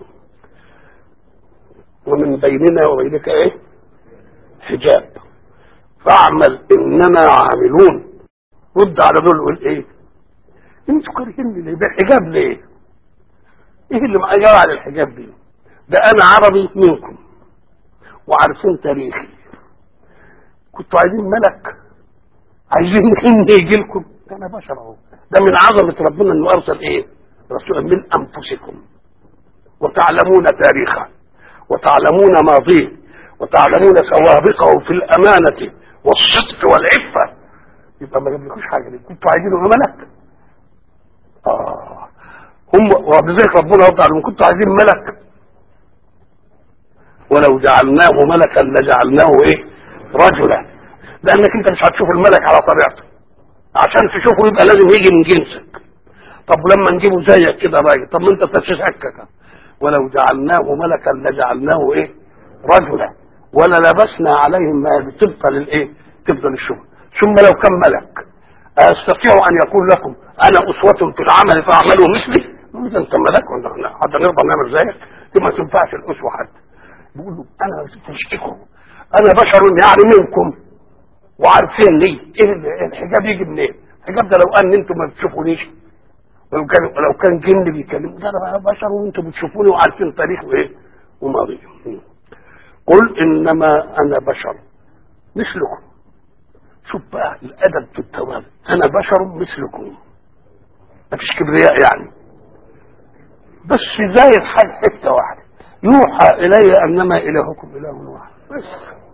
ومن بيننا وبينك ايه حجاب فاعمل اننا عاملون رد على دول وقول ايه انتوا كارهيني ليه ده حجاب ليه ايه اللي مأجر على الحجاب دي ده انا عربي منكم وعارفين تاريخي كنتوا عايزين ملك عايزين ان يجي لكم انا بشر اهو ده من عظمه ربنا انه ارسل ايه رسولا من انفسكم وتعلمون تاريخه وتعلمون ماضيه وتعلمون سوابقه في الامانه والصدق والعفه يبقى ما جابلكوش حاجه دي كنتوا عايزينه ملك اه هم وبذلك ربنا رد عليهم كنتوا عايزين ملك ولو جعلناه ملكا لجعلناه ايه رجلا لانك انت مش هتشوف الملك على طبيعته عشان تشوفه يبقى لازم يجي من جنسك طب لما نجيبه زيك كده راجل طب ما انت تتشكك ولو جعلناه ملكا لجعلناه ايه رجلا ولا لبسنا عليهم ما تبقى للايه تبقى للشغل ثم لو كان ملك استطيع ان يقول لكم انا اسوة في العمل فاعملوا مثلي اذا انت ملك ولا حتى نقدر نعمل زيك دي ما تنفعش الاسوة حد بيقول له انا تشتكوا انا بشر يعني منكم وعارفين لي ايه الحجاب يجي منين الحجاب ده لو ان انتم ما بتشوفونيش لو كان لو كان جن بيكلم ده انا بشر وانتم بتشوفوني وعارفين تاريخه ايه وماضيه قل انما انا بشر مثلكم شوف بقى الادب في التوابع انا بشر مثلكم مفيش كبرياء يعني بس زايد حاجه حته واحده يوحى الي انما الهكم اله واحد بس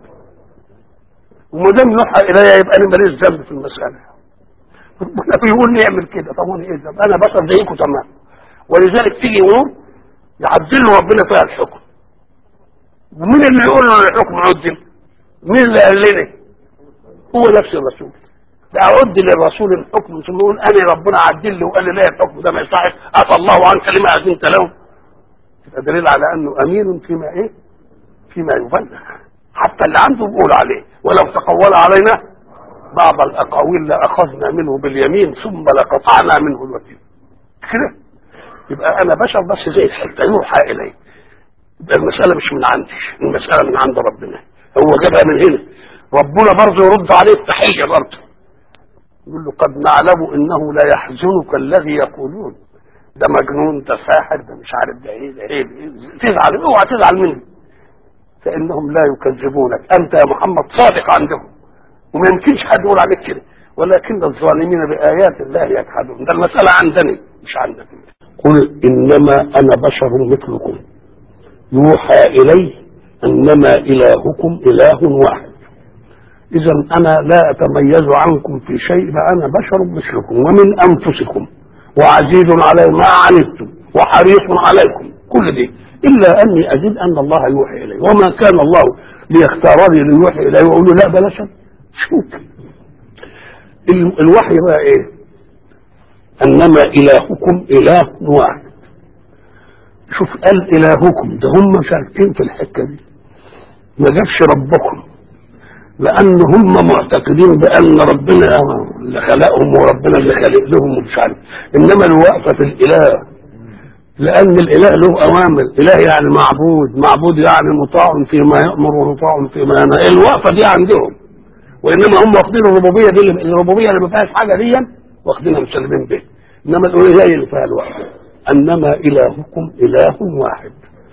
وما دام يوحى الي يبقى انا ماليش ذنب في المساله ربنا بيقول لي اعمل كده طب وانا ايه ذنب انا بشر زيكم تمام ولذلك تيجي يوم يعدل له ربنا فيها الحكم ومين اللي يقول له الحكم عدل مين اللي قال لنا هو نفس الرسول ده عد للرسول الحكم ثم يقول انا ربنا عدل لي وقال لي لا الحكم ده ما يصحش عفى الله عنك لما اذنت لهم يبقى دليل على انه امين فيما ايه فيما يبلغ حتى اللي عنده بيقول عليه ولو تقول علينا بعض الاقاويل لاخذنا منه باليمين ثم لقطعنا منه الوتين كده يبقى انا بشر بس زي الحته يوحى الي يبقى المساله مش من عندي المساله من عند ربنا هو جابها من هنا ربنا برضه يرد عليه التحيه برضه يقول له قد نعلم انه لا يحزنك الذي يقولون ده مجنون ده ساحر ده مش عارف ده ايه ده ايه, إيه تزعل اوعى تزعل منه فانهم لا يكذبونك انت يا محمد صادق عندهم وما يمكنش حد يقول عليك كده ولكن الظالمين بايات الله يجحدون ده المساله عندني مش عندك قل انما انا بشر مثلكم يوحى الي انما الهكم اله واحد اذا انا لا اتميز عنكم في شيء فانا بشر مثلكم ومن انفسكم وعزيز علي ما عنتم وحريص عليكم كل دي الا اني ازيد ان الله يوحي الي وما كان الله ليختارني ليوحي الي ويقول له لا بلاش شوف الوحي بقى ايه انما الهكم اله واحد شوف قال الهكم ده هم شاركين في الحته دي ما جابش ربكم لان هم معتقدين بان ربنا اللي خلقهم وربنا اللي خلق لهم ومش عارف انما الوقفه في الاله لان الاله له اوامر اله يعني معبود معبود يعني مطاع فيما يامر ومطاع فيما ينهى الوقفه دي عندهم وانما هم واخدين الربوبيه دي الربوبيه اللي ما فيهاش حاجه دي واخدينها مسلمين به انما الالوهيه اللي فيها الوقفه انما الهكم اله واحد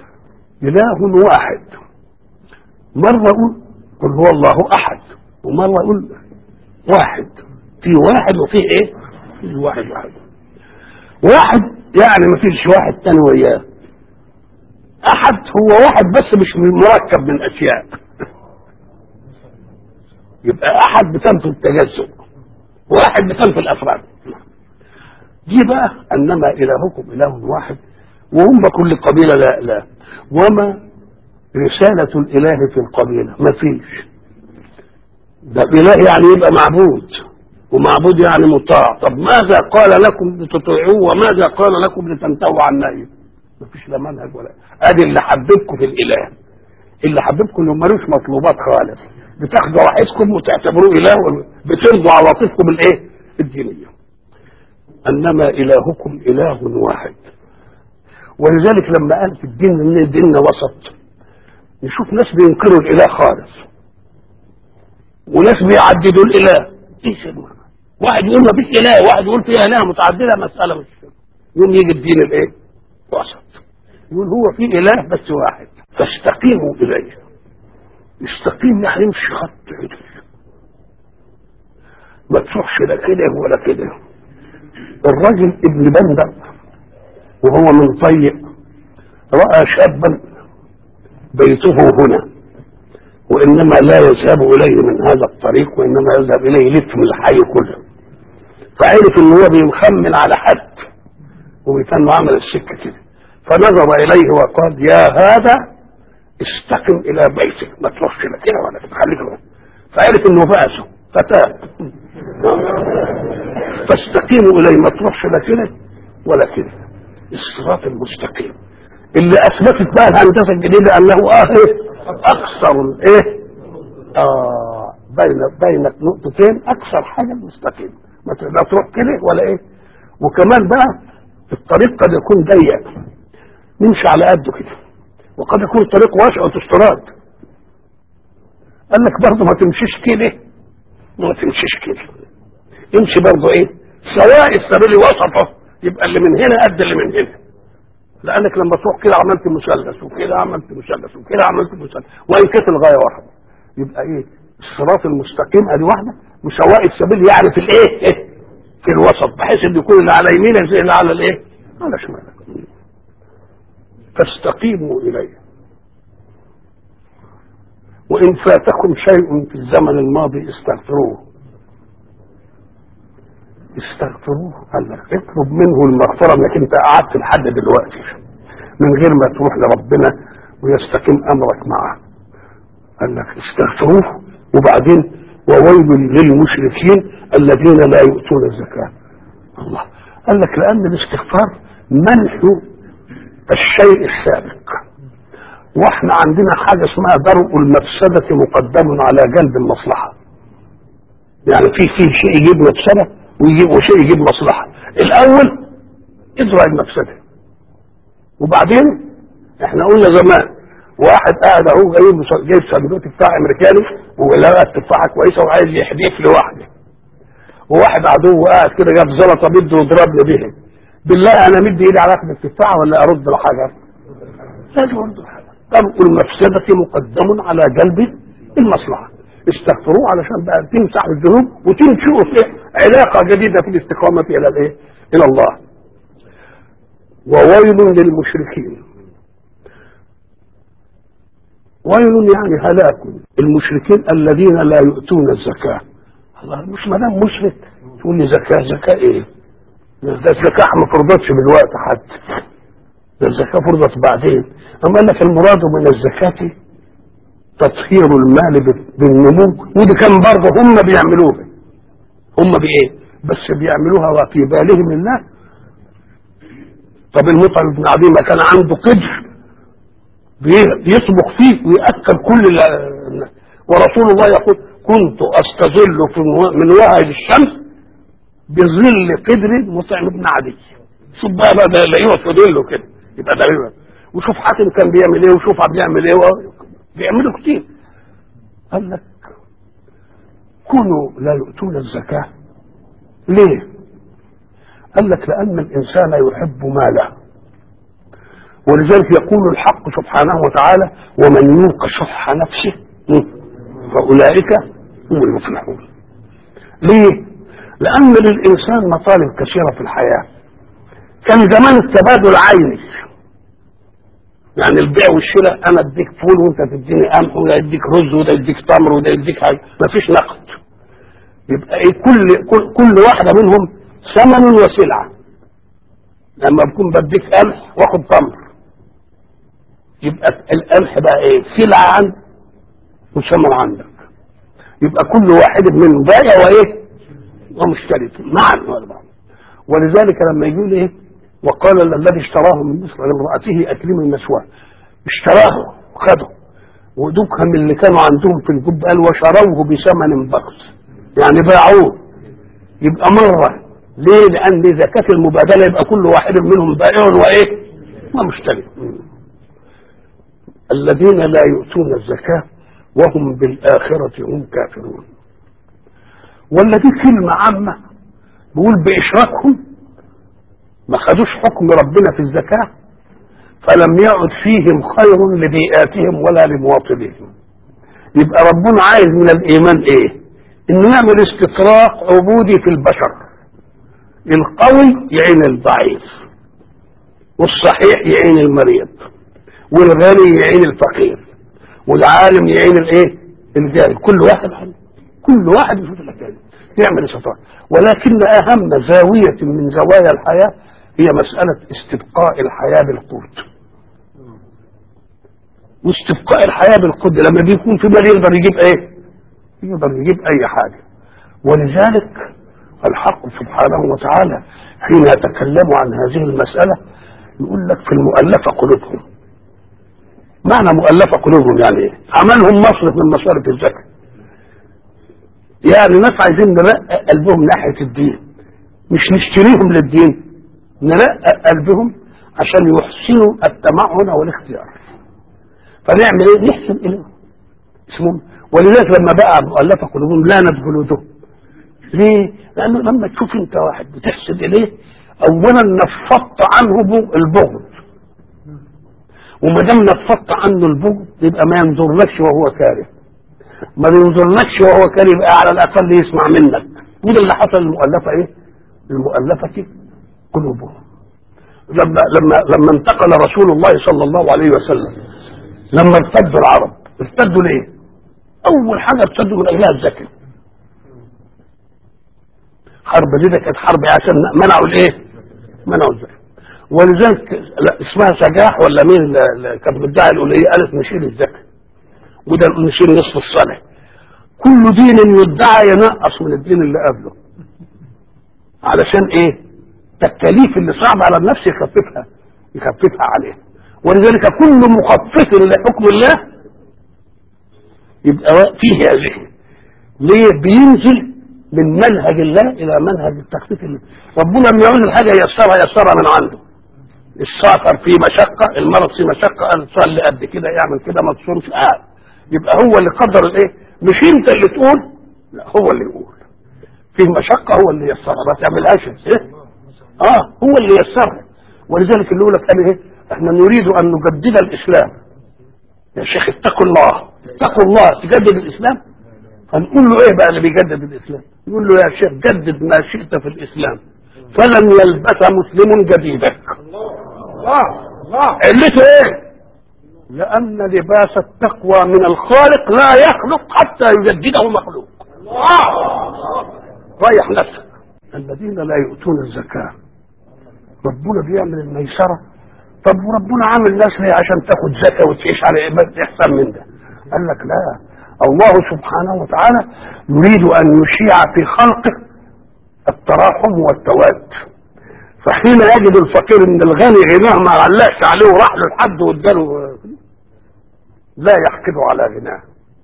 اله واحد مره اقول قل هو الله احد ومره اقول واحد في واحد وفي ايه في واحد واحد واحد يعني ما فيش واحد تاني وياه احد هو واحد بس مش مركب من اشياء يبقى احد بتنفي التجزؤ واحد بتنفي الافراد دي بقى انما الهكم اله واحد وهم كل قبيله لا اله وما رسالة الإله في القبيلة ما فيش ده إله يعني يبقى معبود ومعبود يعني مطاع طب ماذا قال لكم لتطيعوه وماذا قال لكم لتنتهوا عن نهيه ما فيش لا منهج ولا ادي اللي حببكم في الاله اللي حببكم انه ملوش مطلوبات خالص بتاخدوا راحتكم وتعتبروه اله بترضوا عواطفكم الايه الدينيه انما الهكم اله واحد ولذلك لما قال في الدين ان الدين وسط نشوف ناس بينكروا الاله خالص وناس بيعددوا الاله ايش المعنى واحد يقول ما فيش اله واحد يقول فيها اله متعدده مساله مش يوم يجي الدين الايه وسط يقول هو في اله بس واحد فاستقيموا اليه استقيم يعني يمشي خط عدل ما تروحش لا كده ولا كده الراجل ابن بندق وهو من طيء راى شابا بيته هنا وانما لا يذهب اليه من هذا الطريق وانما يذهب اليه يلف من الحي كله فعرف ان هو بيخمن على حد وبيتم عمل السكه كده فنظر اليه وقال يا هذا استقم الى بيتك ما تروحش لا كده ولا كده خليك هنا. فعرف انه فاسه فتاب فاستقيموا اليه ما تروحش لا كده ولا كده الصراط المستقيم اللي اثبتت بقى الهندسه الجديده انه اه اكثر الايه اه بين بين نقطتين اكثر حاجه المستقيم ما ت- لا تروح كده ولا ايه وكمان بقى الطريق قد يكون ضيق نمشي على قده كده وقد يكون الطريق واسع وتستراد قال لك برضه ما تمشيش كده ما تمشيش كده امشي برضه ايه سواء السبيل وسطه يبقى اللي من هنا قد اللي من هنا لانك لما تروح كده عملت مثلث وكده عملت مثلث وكده عملت مثلث وان كانت الغايه واحده يبقى ايه الصراط المستقيم ادي واحده وسواء السبيل يعني في الايه إيه؟ في الوسط بحيث ان يكون اللي على يمينك زي اللي على الايه على شمالك فاستقيموا اليه وان فاتكم شيء في الزمن الماضي استغفروه استغفروه قال لك اطلب منه المغفرة انك انت قعدت لحد دلوقتي من غير ما تروح لربنا ويستقيم امرك معه قال لك استغفروه وبعدين وويل للمشركين الذين لا يؤتون الزكاة الله قال لك لان الاستغفار منح الشيء السابق واحنا عندنا حاجة اسمها درء المفسدة مقدم على جلب المصلحة يعني في في شيء يجيب مفسدة ويجيب وشيء يجيب مصلحة الأول ادرع المفسدة وبعدين احنا قلنا زمان واحد قاعد اهو جايب جايب صندوق تفاح امريكاني ولقى التفاحه كويسه وعايز يحديك لوحده وواحد عدو قاعد كده جاب زلطه بده يضربني بيها بالله انا مدي ايدي على اخد التفاحه ولا ارد الحجر؟ لازم ارد الحجر طرق المفسده مقدم على جلب المصلحه استغفروه علشان بقى تمسح الذنوب وتنشئوا في علاقه جديده في الاستقامه الى الايه؟ الى الله. وويل للمشركين. ويل يعني هلاك المشركين الذين لا يؤتون الزكاه. الله مش ما دام مشرك تقول لي زكاه زكاه ايه؟ ده الزكاه ما فرضتش بالوقت حتى. ده الزكاه فرضت بعدين. اما قال لك المراد من الزكاه تطهير المال بالنمو ودي كان برضه هم بيعملوها هم بايه بس بيعملوها وفي بالهم الله طب المطعم بن عدي ما كان عنده قدر بيطبخ فيه ويأكل كل ال- ورسول الله يقول كنت استظل في من وهج الشمس بظل قدر مطعم بن عدي شوف بقى بقى ده لا يقف في ظله كده يبقى ده يبقى. وشوف حاتم كان بيعمل ايه وشوف بيعمل ايه و- بيعملوا كتير قال لك كونوا لا يؤتون الزكاة ليه قال لك لأن الإنسان يحب ماله ولذلك يقول الحق سبحانه وتعالى ومن يوق شح نفسه فأولئك هم المفلحون ليه لأن للإنسان مطالب كثيرة في الحياة كان زمان التبادل عيني يعني البيع والشراء انا اديك فول وانت تديني قمح وده يديك رز وده يديك تمر وده يديك حاجه مفيش نقد يبقى ايه كل كل, كل واحده منهم ثمن وسلعه لما بكون بديك قمح واخد تمر يبقى القمح بقى ايه سلعه عندك وثمن عندك يبقى كل واحد منهم بائع وايه ومشتري معا ولا بعض ولذلك لما يقول ايه وقال الذي اشتراه من مصر لامرأته أكرمي مثواه اشتراه وخده ودكهم اللي كانوا عندهم في الجب قال وشروه بثمن بخس يعني باعوه يبقى مرة ليه؟ لأن زكاة المبادلة يبقى كل واحد منهم بائع وإيه؟ ومشتري الذين لا يؤتون الزكاة وهم بالآخرة هم كافرون والذي كلمة عامة بيقول بإشراكهم ما خدوش حكم ربنا في الزكاة فلم يعد فيهم خير لبيئاتهم ولا لمواطنيهم يبقى ربنا عايز من الإيمان إيه إنه يعمل استطراق عبودي في البشر القوي يعين الضعيف والصحيح يعين المريض والغني يعين الفقير والعالم يعين الايه الجاهل كل واحد حل. كل واحد يشوف الحكايه يعمل استطراق ولكن اهم زاويه من زوايا الحياه هي مسألة استبقاء الحياة بالقوت واستبقاء الحياه بالقدره لما بيكون في مال يقدر يجيب ايه؟ يقدر يجيب اي حاجه ولذلك الحق سبحانه وتعالى حين يتكلم عن هذه المساله يقول لك في المؤلفه قلوبهم معنى مؤلفه قلوبهم يعني ايه؟ عملهم مصرف من مصارف الزكاه يعني ناس عايزين نرقق قلبهم ناحيه الدين مش نشتريهم للدين نرقق قلبهم عشان يحسنوا التمعن والاختيار فنعمل ايه نحسن اليهم اسمهم ولذلك لما بقى مؤلفه قلوبهم لانت جلودهم ليه؟ لانه لما تشوف انت واحد بتحسن اليه اولا نفضت عنه البغض وما دام نفضت عنه البغض يبقى ما ينظرلكش وهو كاره ما بينظرلكش وهو كاره يبقى على الاقل يسمع منك وده اللي حصل المؤلفه ايه؟ المؤلفه قلوبهم لما لما لما انتقل رسول الله صلى الله عليه وسلم لما ارتدوا العرب ارتدوا ليه؟ اول حاجه ارتدوا من اجلها الزكاه حرب دي كانت حرب عشان منعوا الايه؟ منعوا الزكاه ولذلك لا اسمها سجاح ولا مين كانت بتدعي الأولية قالت نشيل الزكاه وده نشيل نصف الصلاه كل دين يدعى ينقص من الدين اللي قبله علشان ايه؟ التكاليف اللي صعبة على النفس يخففها يخففها عليه ولذلك كل مخفف لحكم الله يبقى فيه هذه ليه بينزل من منهج الله الى منهج التخفيف الله ربنا لما يعوز الحاجه ييسرها ييسرها من عنده السافر في مشقه المرض في مشقه قال تصلي قد كده يعمل كده ما تصومش آه. يبقى هو اللي قدر الايه مش انت اللي تقول لا هو اللي يقول فيه مشقه هو اللي ييسرها ما تعملهاش ايه اه هو اللي يسرها ولذلك اللي يقول لك انا ايه احنا نريد ان نجدد الاسلام يا شيخ اتقوا الله اتقوا الله تجدد الاسلام هنقول له ايه بقى اللي بيجدد الاسلام يقول له يا شيخ جدد ما شئت في الاسلام فلن يلبس مسلم جديدك الله الله علته ايه لان لباس التقوى من الخالق لا يخلق حتى يجدده مخلوق الله ريح نفسك الذين لا يؤتون الزكاه ربنا بيعمل الميسرة طب وربنا عامل ناس ليه عشان تاخد زكاة وتعيش على عبادة أحسن من ده قال لك لا الله سبحانه وتعالى يريد أن يشيع في خلقه التراحم والتواد فحين يجد الفقير ان الغني غناه ما علقش عليه وراح له لحد واداله لا يحقد على غناه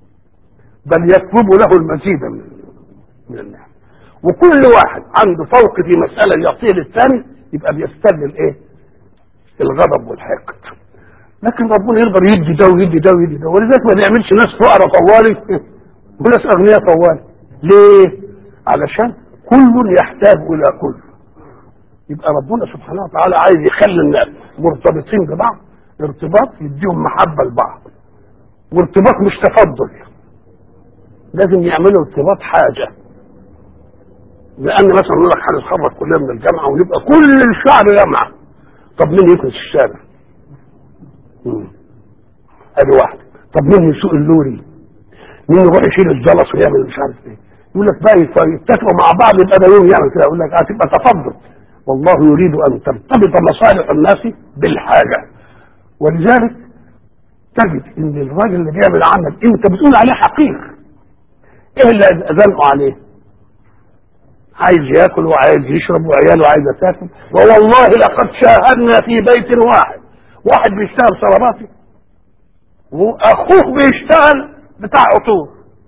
بل يطلب له المزيد من من النعم وكل واحد عنده فوق في مسألة يعطيه للثاني يبقى بيستل الايه الغضب والحقد لكن ربنا يقدر يدي ده ويدي ده ويدي ده ولذلك ما بيعملش ناس فقراء طوالي وناس اغنياء طوالي ليه علشان كل يحتاج الى كل يبقى ربنا سبحانه وتعالى عايز يخلي الناس مرتبطين ببعض ارتباط يديهم محبه لبعض وارتباط مش تفضل لازم يعملوا ارتباط حاجه لان مثلا نقول لك هنتخرج كلنا من الجامعه ونبقى كل الشعب جامعه طب مين يكنس الشارع؟ ادي واحده طب مين يسوق اللوري؟ مين يروح يشيل الزلط ويعمل مش عارف ايه؟ يقول لك بقى يتفقوا مع بعض يبقى ده يوم يعمل كده يقول لك هتبقى تفضل والله يريد ان ترتبط مصالح الناس بالحاجه ولذلك تجد ان الراجل اللي بيعمل عمل انت بتقول عليه حقير ايه اللي زنقوا عليه؟ عايز ياكل وعايز يشرب وعياله عايزه تاكل ووالله لقد شاهدنا في بيت واحد واحد بيشتغل صلاباتي واخوه بيشتغل بتاع عطور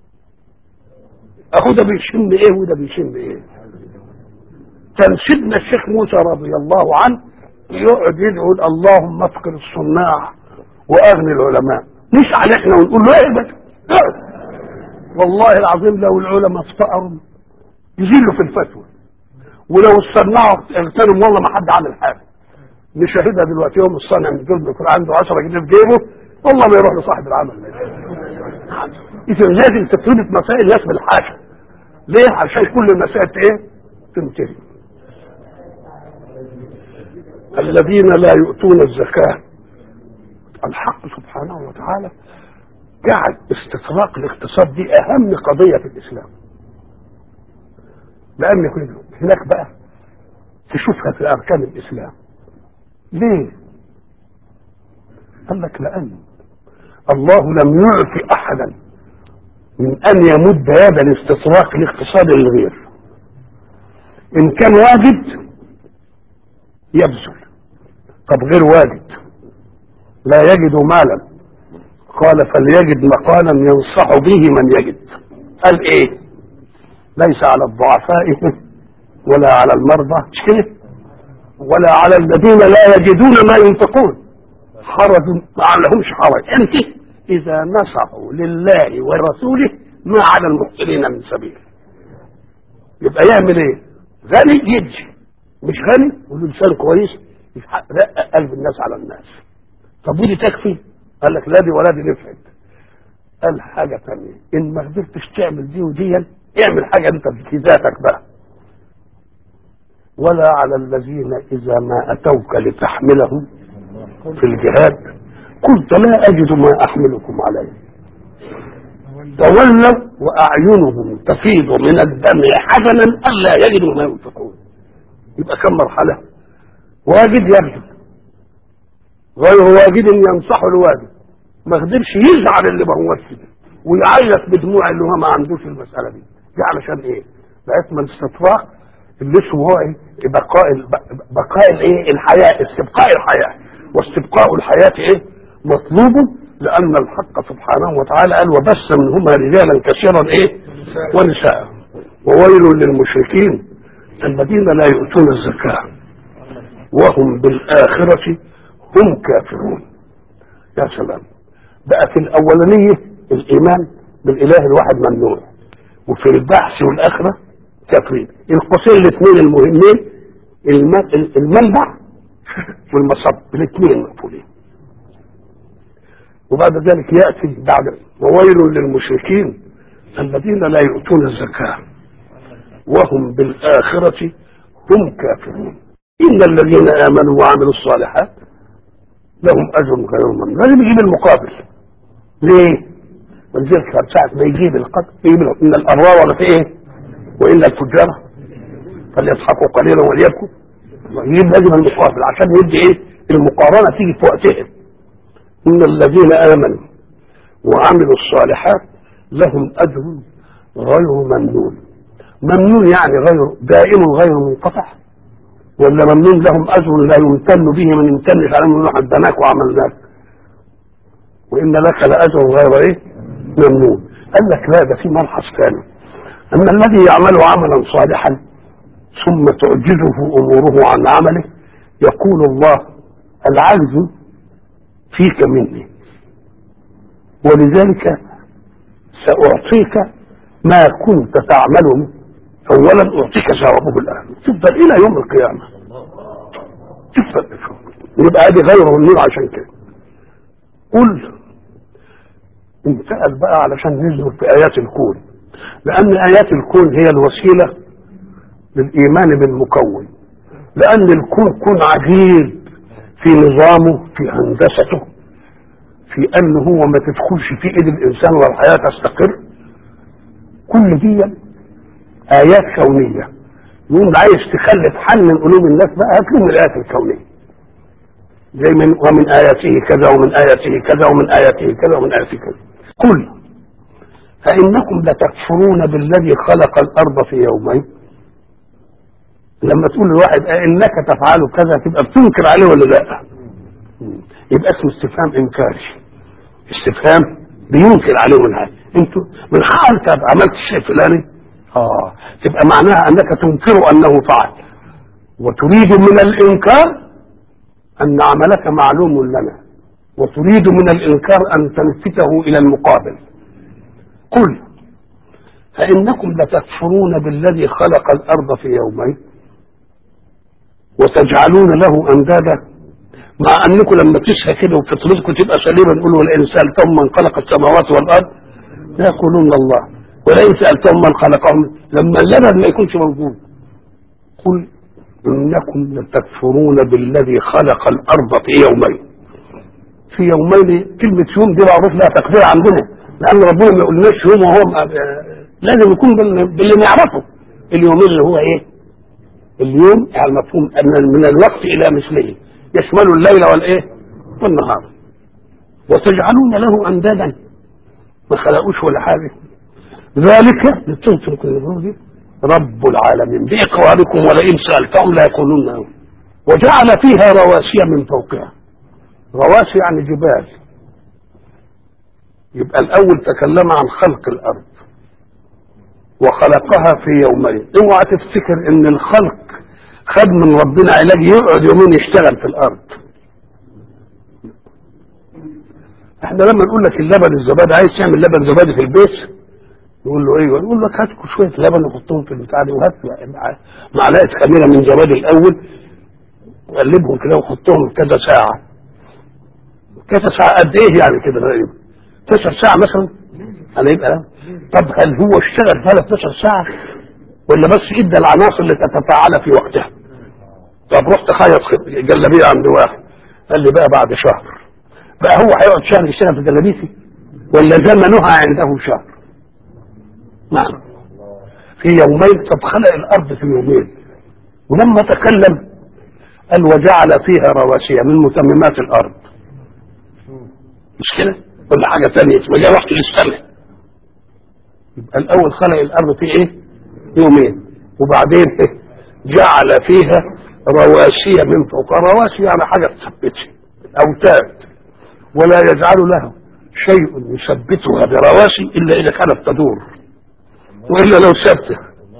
اخوه ده بيشم ايه وده بيشم ايه كان سيدنا الشيخ موسى رضي الله عنه يقعد يدعو اللهم افقر الصناع واغني العلماء نسعى احنا ونقول له ايه بس والله العظيم لو العلماء افتقروا يزيلوا في الفتوى ولو الصناع اغتنم والله ما حد عمل حاجه نشاهدها دلوقتي يوم الصانع من دول بيكون عنده 10 جنيه في جيبه والله ما يروح لصاحب العمل اذا لازم تفرض مسائل الناس بالحاجه ليه عشان كل المسائل ايه تنتهي الذين لا يؤتون الزكاه الحق سبحانه وتعالى جعل استطراق الاقتصاد دي اهم قضيه في الاسلام لان هناك بقى تشوفها في اركان الاسلام ليه قال لك لان الله لم يعف احدا من ان يمد يد الاستطراق لاقتصاد الغير ان كان واجد يبذل طب غير واجد لا يجد مالا قال فليجد مقالا ينصح به من يجد قال ايه ليس على الضعفاء ولا على المرضى مش كده ولا على الذين لا يجدون ما ينفقون حرج ما لهمش حرج انت اذا نصحوا لله ورسوله ما على المحسنين من سبيل يبقى يعمل ايه غني يجي مش غني وله لسان كويس رق قلب الناس على الناس طب ودي تكفي قال لك لا دي ولا دي نفعت قال حاجه ثانيه ان ما قدرتش تعمل دي ودي اعمل حاجه انت في ذاتك بقى ولا على الذين اذا ما اتوك لتحملهم في الجهاد قلت لا اجد ما احملكم عليه تولوا واعينهم تفيض من الدم حزنا الا يجدوا ما ينفقون يبقى كم مرحله واجد يبذل غير واجد ينصح الواجد ما قدرش يزعل اللي ما هوش كده ويعيط بدموع اللي هو ما عندوش المساله دي دي علشان ايه؟ بقيت من استطراق اللي اسمه هو ايه؟ بقاء بقاء الايه؟ الحياه استبقاء الحياه واستبقاء الحياه ايه؟ مطلوب لان الحق سبحانه وتعالى قال وبث منهما رجالا كثيرا ايه؟ ونساء وويل للمشركين الذين لا يؤتون الزكاه وهم بالاخره هم كافرون يا سلام بقى في الاولانيه الايمان بالاله الواحد ممنوع وفي البحث والاخره كافرين القوسين الاثنين المهمين المنبع والمصب الاثنين مقفولين وبعد ذلك ياتي بعد وويل للمشركين الذين لا يؤتون الزكاه وهم بالاخره هم كافرون ان الذين امنوا وعملوا الصالحات لهم اجر غير ممنون لازم يجيب المقابل ليه؟ ولذلك ساعة ما يجيب القدر يجيب ان الابرار ولا في ايه؟ وان الفجار فليضحكوا قليلا وليبكوا يجيب لازم المقابل عشان يدي ايه؟ المقارنه تيجي في وقتها ان الذين امنوا وعملوا الصالحات لهم اجر غير ممنون ممنون يعني غير دائم غير منقطع ولا ممنون لهم اجر لا يمتن به من يمتنش على انه حدناك وعملناك وان لك لاجر غير ايه ممنون قال لك لا ده في ملحظ ثاني اما الذي يعمل عملا صالحا ثم تعجزه اموره عن عمله يقول الله العجز فيك مني ولذلك ساعطيك ما كنت تعمل اولا اعطيك ثوابه الاخر تفضل الى يوم القيامه تفضل يبقى ادي غيره النور عشان كده قل انتقل بقى علشان نزل في ايات الكون لان ايات الكون هي الوسيله للايمان بالمكون لان الكون كون عجيب في نظامه في هندسته في انه هو ما تدخلش في ايد الانسان والحياه تستقر كل دي ايات كونيه يقول عايز تخلي حل من قلوب الناس بقى هات لهم الايات الكونيه زي من ومن اياته كذا ومن اياته كذا ومن اياته كذا ومن اياته كذا قل فانكم لتكفرون بالذي خلق الارض في يومين لما تقول لواحد انك تفعل كذا تبقى بتنكر عليه ولا لا يبقى اسمه استفهام انكاري استفهام بينكر عليه من حاجه انتوا من حقك عملت الشيء الفلاني اه تبقى معناها انك تنكر انه فعل وتريد من الانكار ان عملك معلوم لنا وتريد من الانكار ان تلفته الى المقابل قل فانكم لتكفرون بالذي خلق الارض في يومين وتجعلون له اندادا مع انكم لما تسهى كده وفطرتكم تبقى سليمه نقول ولئن سالتهم من خلق السماوات والارض يقولون الله ولئن سالتهم من خلقهم لما اللبن ما يكونش موجود قل انكم لتكفرون بالذي خلق الارض في يومين في يومين كلمه يوم دي معروف لها تقدير عندنا لان ربنا ما يقولناش يوم وهو لازم يكون باللي نعرفه اليومين اللي هو ايه اليوم يعني مفهوم من الوقت الى مثله يشمل الليل والايه والنهار وتجعلون له اندادا ما خلقوش ولا حاجه ذلك لتنفق الرسل رب العالمين باقراركم ولئن سالتهم لا يقولون أو. وجعل فيها رواسي من فوقها رواسي يعني جبال يبقى الاول تكلم عن خلق الارض وخلقها في يومين اوعى تفتكر ان الخلق خد من ربنا علاج يقعد يومين يشتغل في الارض احنا لما نقول لك اللبن الزبادي عايز تعمل لبن زبادي في البيت يقول له ايوه يقول لك هات شويه لبن وحطهم في البتاع دي وهات معلقه خميره من زبادي الاول وقلبهم كده وحطهم كذا ساعه كذا ساعه قد ايه يعني كده تقريبا 12 ساعه مثلا انا يبقى طب هل هو اشتغل فيها 12 ساعه ولا بس ادى العناصر اللي تتفاعل في وقتها طب رحت خيط جلابيه عند واحد قال لي بقى بعد شهر بقى هو هيقعد شهر يشتغل في جلابيتي ولا زمنها عنده شهر نعم في يومين طب خلق الارض في يومين ولما تكلم قال وجعل فيها رواسي من متممات الارض مش كده ولا حاجه ثانيه اسمها جاء وقت للسنه يبقى الاول خلق الارض في ايه يومين وبعدين إيه؟ جعل فيها رواسي من فوق رواسي يعني حاجه تثبتها اوتاد ولا يجعل له شيء يثبتها برواسي الا اذا كانت تدور والا لو ثابته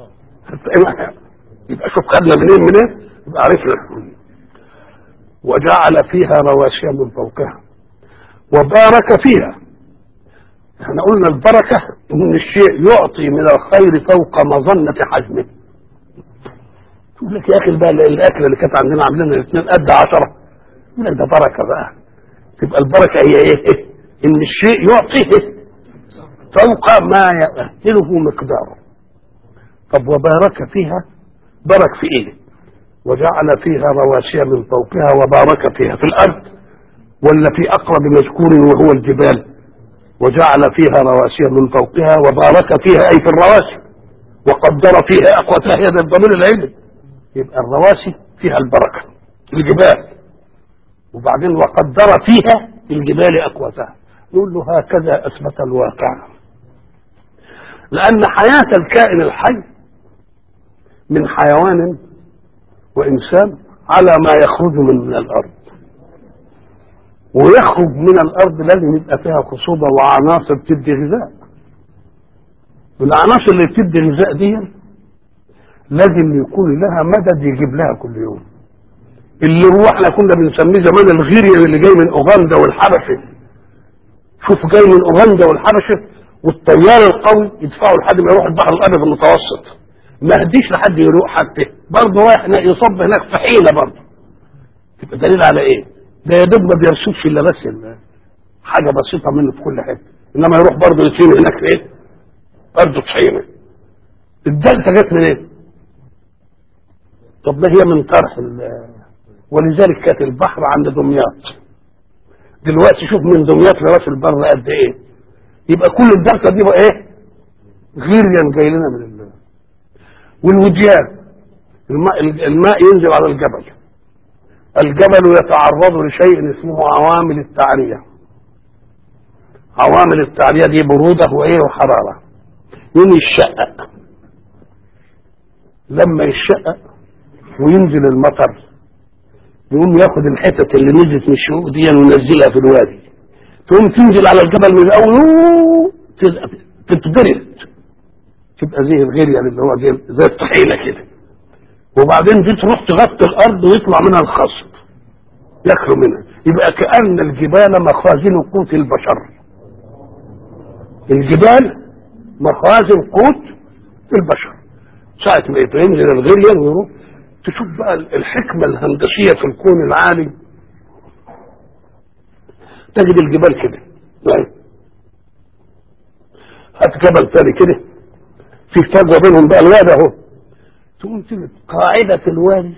يبقى شوف خدنا منين منين يبقى عرفنا وجعل فيها رواسي من فوقها وبارك فيها احنا قلنا البركة ان الشيء يعطي من الخير فوق مظنة حجمه يقول لك يا اخي بقى الاكله اللي كانت عندنا عاملينها الاثنين قد عشرة يقول لك ده بركة بقى تبقى البركة هي ايه ان الشيء يعطيه فوق ما يأهله مقداره طب وبارك فيها بارك في ايه وجعل فيها رواسي من فوقها وبارك فيها في الارض ولا في اقرب مذكور وهو الجبال وجعل فيها رواسي من فوقها وبارك فيها اي في الرواسي وقدر فيها اقواتها هي الضمير العلم يبقى الرواسي فيها البركه الجبال وبعدين وقدر فيها الجبال اقواتها نقول له هكذا اثبت الواقع لان حياه الكائن الحي من حيوان وانسان على ما يخرج من الارض ويخرج من الارض لازم يبقى فيها خصوبه وعناصر تدي غذاء والعناصر اللي بتدي غذاء دي لازم يكون لها مدد يجيب لها كل يوم اللي هو احنا كنا بنسميه زمان الغيريا اللي جاي من اوغندا والحبشه شوف جاي من اوغندا والحبشه والتيار القوي يدفعه لحد ما يروح البحر الابيض المتوسط ما هديش لحد يروح حتى برضه رايح يصب هناك في حيله برضه تبقى دليل على ايه؟ ده يا دوب ما بيرسمش الا بس حاجه بسيطه منه في كل حته انما يروح برضه يطين هناك في ايه؟ برضه طحينه الدلتا جت من ايه؟ طب ما هي من طرح ولذلك كانت البحر عند دمياط دلوقتي شوف من دمياط لراس البر قد ايه يبقى كل الدلتا دي بقى ايه غيريا جاي لنا من الله والوديان الماء, الماء ينزل على الجبل الجبل يتعرض لشيء اسمه عوامل التعرية عوامل التعرية دي برودة وإيه وحرارة يوم يشقق لما يشقق وينزل المطر يقوم ياخد الحتت اللي نزلت من الشقوق دي وينزلها في الوادي تقوم تنزل على الجبل من الاول تتبرد تبقى زي الغير يعني اللي هو زي, زي الطحينه كده وبعدين دي تروح تغطي الارض ويطلع منها الخصب ياكلوا منها يبقى كأن الجبال مخازن قوت البشر الجبال مخازن قوت البشر ساعة ما ينزل الغيريان ويروح تشوف بقى الحكمة الهندسية في الكون العالي تجد الجبال كده هات جبل تاني كده في فجوة بينهم بقى الوادي اهو تقوم تجد قاعدة الوادي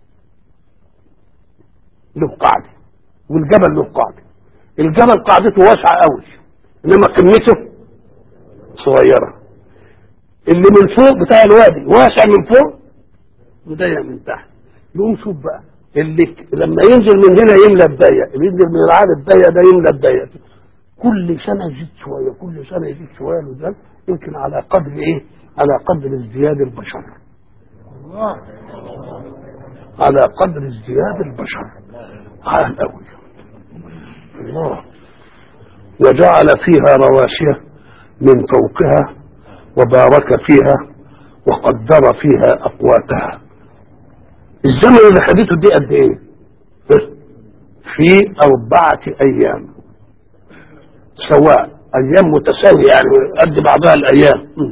له قاعدة والجبل له قاعدة الجبل قاعدته واسعة قوي انما قمته صغيرة اللي من فوق بتاع الوادي واسع من فوق وضيق من تحت يقوم شوف بقى اللي ك- لما ينزل من هنا يملى الضيق اللي ينزل من العالم الضيق ده يملى الضيق كل سنه يزيد شويه كل سنه يزيد شويه وده يمكن على قدر ايه؟ على قدر ازدياد البشر على قدر ازدياد البشر عال قوي الله وجعل فيها رواسي من فوقها وبارك فيها وقدر فيها اقواتها الزمن اللي خدته دي قد ايه في اربعه ايام سواء ايام متساويه يعني قد بعضها الايام م.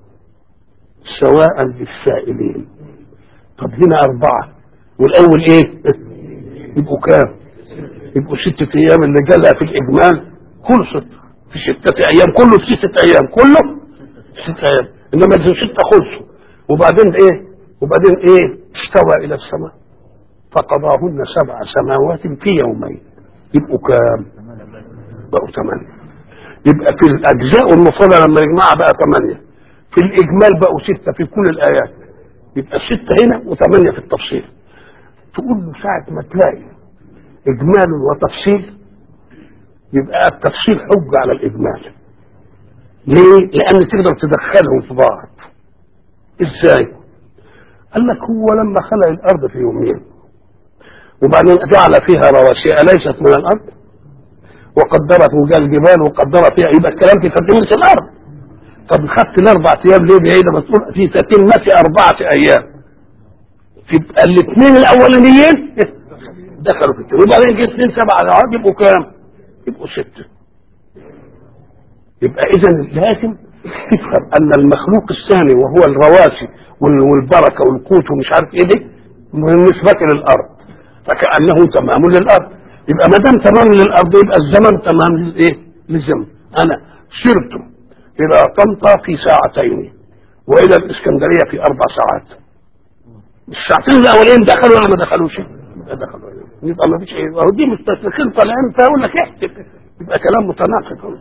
سواء للسائلين طب هنا اربعه والاول ايه يبقوا كام يبقوا ستة ايام اللي جالها في الاجمال خلصت في ستة ايام كله في ستة ايام كله في ستة ايام انما في ستة خلصوا وبعدين ايه وبعدين ايه استوى الى السماء فقضاهن سبع سماوات في يومين يبقوا كام بقوا ثمانية يبقى في الاجزاء المفردة لما يجمعها بقى ثمانية في الاجمال بقوا ستة في كل الايات يبقى ستة هنا وثمانية في التفصيل تقول له ساعة ما تلاقي إجمال وتفصيل يبقى التفصيل حجة على الإجمال ليه؟ لأن تقدر تدخلهم في بعض إزاي؟ قال لك هو لما خلق الأرض في يومين وبعدين جعل فيها رواسي أليست من الأرض وقدر فوق الجبال وقدر فيها يبقى الكلام في تتمة الأرض طب خدت الأربع أيام ليه بعيدة ما تقول في تتمة أربعة أيام يبقى الاثنين الاولانيين دخلوا في التاني وبعدين جه اثنين سبعة على يبقوا كام؟ يبقوا ستة يبقى اذا لازم تفهم ان المخلوق الثاني وهو الرواسي وال- والبركه والقوت ومش عارف ايه ده بالنسبه للارض فكانه تمام للارض يبقى ما دام تمام للارض يبقى الزمن تمام للايه؟ للزمن انا سرت الى طنطا في ساعتين والى الاسكندريه في اربع ساعات الساعتين الاولين دخلوا ولا ما دخلوش؟ يبقى دخلوا يبقى ما فيش ايه اهو دي مستشرقين طالعين فيقول لك احسب يبقى كلام متناقض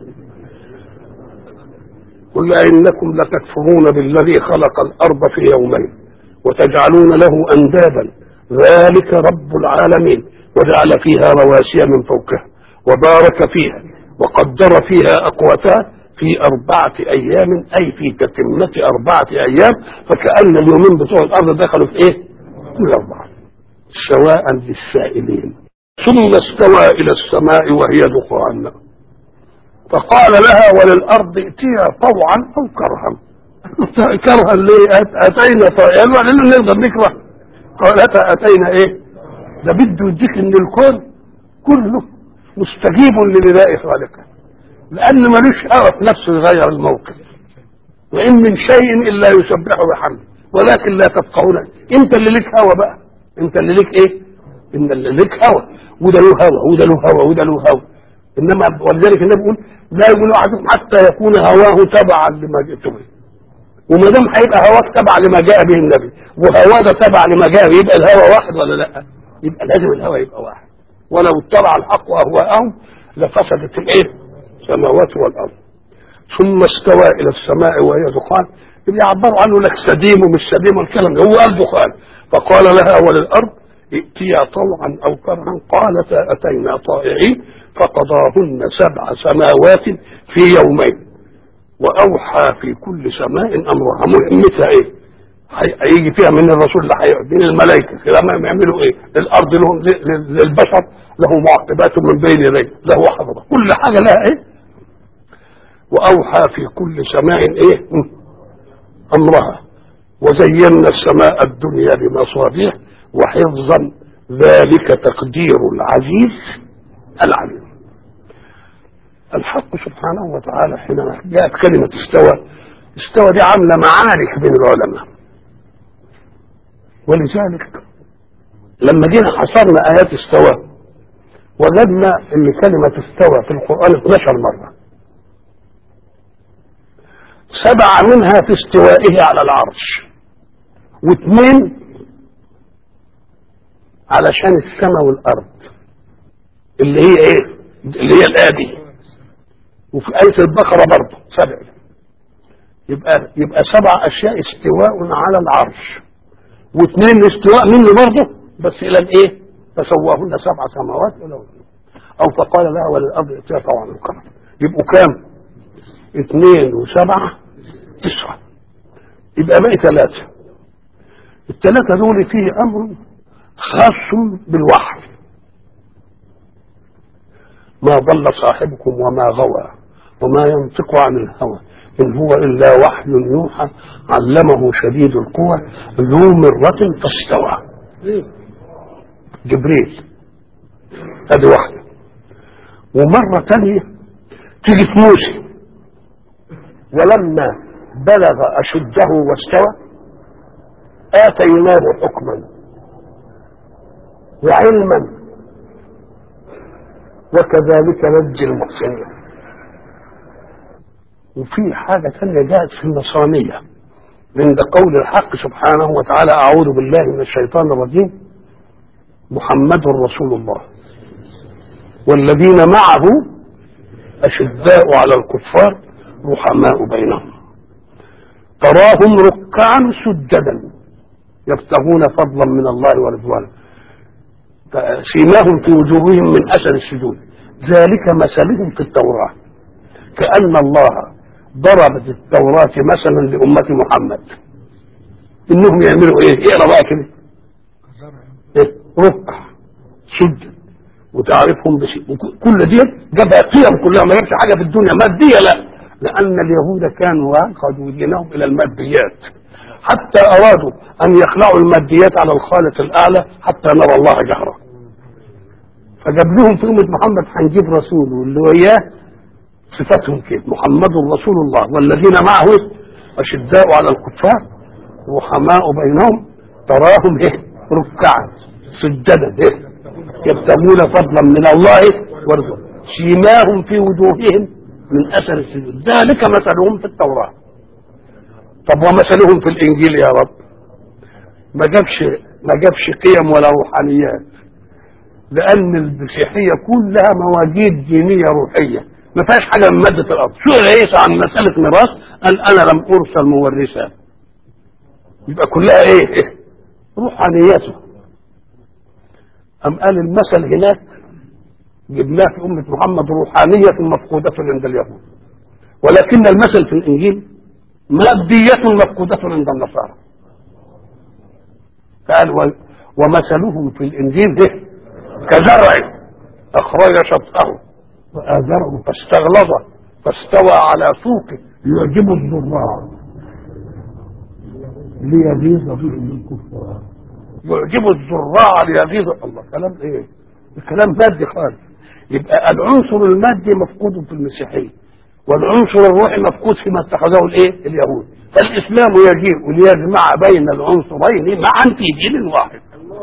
قل انكم لتكفرون بالذي خلق الارض في يومين وتجعلون له اندادا ذلك رب العالمين وجعل فيها رواسي من فوقها وبارك فيها وقدر فيها اقواتها في أربعة أيام أي في تتمة أربعة أيام فكأن اليومين بتوع الأرض دخلوا في إيه؟ في الأربعة سواء للسائلين ثم استوى إلى السماء وهي دخان فقال لها وللأرض ائتيا طوعا أو كرها كرها ليه؟ أت- أتينا طائعا لأنه نقدر نكره قالتا أتينا إيه؟ ده بده يديك إن الكون كله مستجيب لنداء خالقه لأن ملوش هوى في نفسه يغير الموقف وإن من شيء إلا يسبحه بحمده ولكن لا تفقهون أنت اللي ليك هوى بقى أنت اللي ليك إيه؟ إن اللي ليك هوى وده له هوى وده له هوى وده له هوى إنما ولذلك النبي بيقول لا يؤمن أحدكم حتى يكون هواه تبعا لما جئت به وما دام هيبقى هواك تبع لما جاء به النبي وهواه ده تبع لما جاء به يبقى الهوى واحد ولا لا؟ يبقى لازم الهوى يبقى واحد ولو اتبع الحق اهواءهم لفسدت الايه؟ السماوات والارض ثم استوى الى السماء وهي دخان اللي يعبروا عنه لك سديم ومش سديم والكلام ده هو قال دخان فقال لها وللارض ائتيا طوعا او كرها قالتا اتينا طائعين فقضاهن سبع سماوات في يومين واوحى في كل سماء امرها مهمتها ايه؟ هي- هيجي فيها من الرسول اللي هيقعد من الملائكه لما يعملوا ايه؟ الارض لهم للبشر له معقبات من بين يديه له حفظه كل حاجه لها ايه؟ واوحى في كل سماء ايه؟ امرها وزينا السماء الدنيا بمصابيح وحفظا ذلك تقدير العزيز العليم الحق سبحانه وتعالى حينما جاءت كلمة استوى استوى دي عاملة معارك بين العلماء ولذلك لما جينا حصرنا آيات استوى وجدنا ان كلمة استوى في القرآن 12 مرة سبعة منها في استوائه على العرش واثنين علشان السماء والأرض اللي هي ايه اللي هي الآية دي وفي آية البقرة برضه سبع يبقى يبقى سبع أشياء استواء على العرش واثنين استواء منه برضه بس إلى الإيه؟ فسواهن سبع سماوات ولو او فقال لها وللارض ائتيا طوعا وكرها يبقوا كام؟ اثنين وسبعه تسعه يبقى باقي ثلاثه الثلاثه دول فيه امر خاص بالوحي ما ضل صاحبكم وما غوى وما ينطق عن الهوى إن هو إلا وحي يوحى علمه شديد القوى ذو مرة فاستوى جبريل هذه واحدة ومرة ثانية تيجي في موسى ولما بلغ أشده واستوى آتيناه حكما وعلما وكذلك نجزي المحسنين وفي حاجة ثانية جاءت في النصرانية عند قول الحق سبحانه وتعالى أعوذ بالله من الشيطان الرجيم محمد رسول الله والذين معه أشداء على الكفار رحماء بينهم تراهم ركعا سجدا يبتغون فضلا من الله ورضوانه سيماهم في وجوههم من اثر السجود ذلك مثلهم في التوراه كان الله ضرب في التوراه مثلا لامه محمد انهم يعملوا ايه؟ اقرا بقى كده إيه؟ ركع سجد وتعرفهم بشيء كل دي جابها قيم كلها ما جابش حاجه في الدنيا ماديه لا لان اليهود كانوا اخذوا دينهم الى الماديات حتى ارادوا ان يخلعوا الماديات على الخالق الاعلى حتى نرى الله جهرا فجاب لهم في امه محمد هنجيب رسول واللي وياه صفاتهم كده محمد رسول الله والذين معه اشداء على الكفار رحماء بينهم تراهم ايه ركعا سجدا ايه يبتغون فضلا من الله ورضوانه سيماهم في وجوههم من اثر السجود ذلك مثلهم في التوراه طب ومثلهم في الانجيل يا رب ما جابش ما جابش قيم ولا روحانيات لان المسيحيه كلها مواجيد دينيه روحيه ما فيهاش حاجه من ماده الارض سئل عيسى عن مساله ميراث قال انا لم ارسل مورثا يبقى كلها ايه روحانياته ام قال المثل هناك جبناه في امه محمد روحانيه مفقوده عند اليهود ولكن المثل في الانجيل مادية مفقودة عند النصارى قال ومثلهم في الإنجيل ده كزرع أخرج شطأه وآزره فاستغلظ فاستوى على سوقه يعجب الزراع ليغيظ بهم الكفار يعجب الزراع ليغيظ الله كلام ايه؟ الكلام مادي خالص يبقى العنصر المادي مفقود في المسيحيه والعنصر الروحي مفقود فيما اتخذه الايه اليهود فالاسلام يجيء ليجمع بين العنصرين معا في دين واحد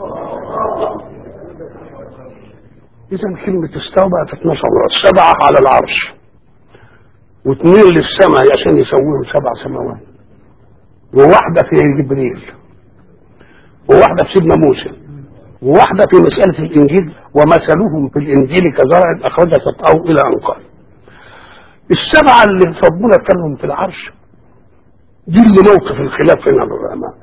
اذا كلمة استوى بقت 12 السبعة على العرش واثنين للسماء عشان يسويهم سبع سماوات وواحدة في جبريل وواحدة في سيدنا موسى وواحدة في مسألة الإنجيل ومثلهم في الإنجيل كزرع أخرج شطأه إلى أن قال السبعة اللي ربنا كلهم في العرش دي اللي موقف الخلاف هنا للعلماء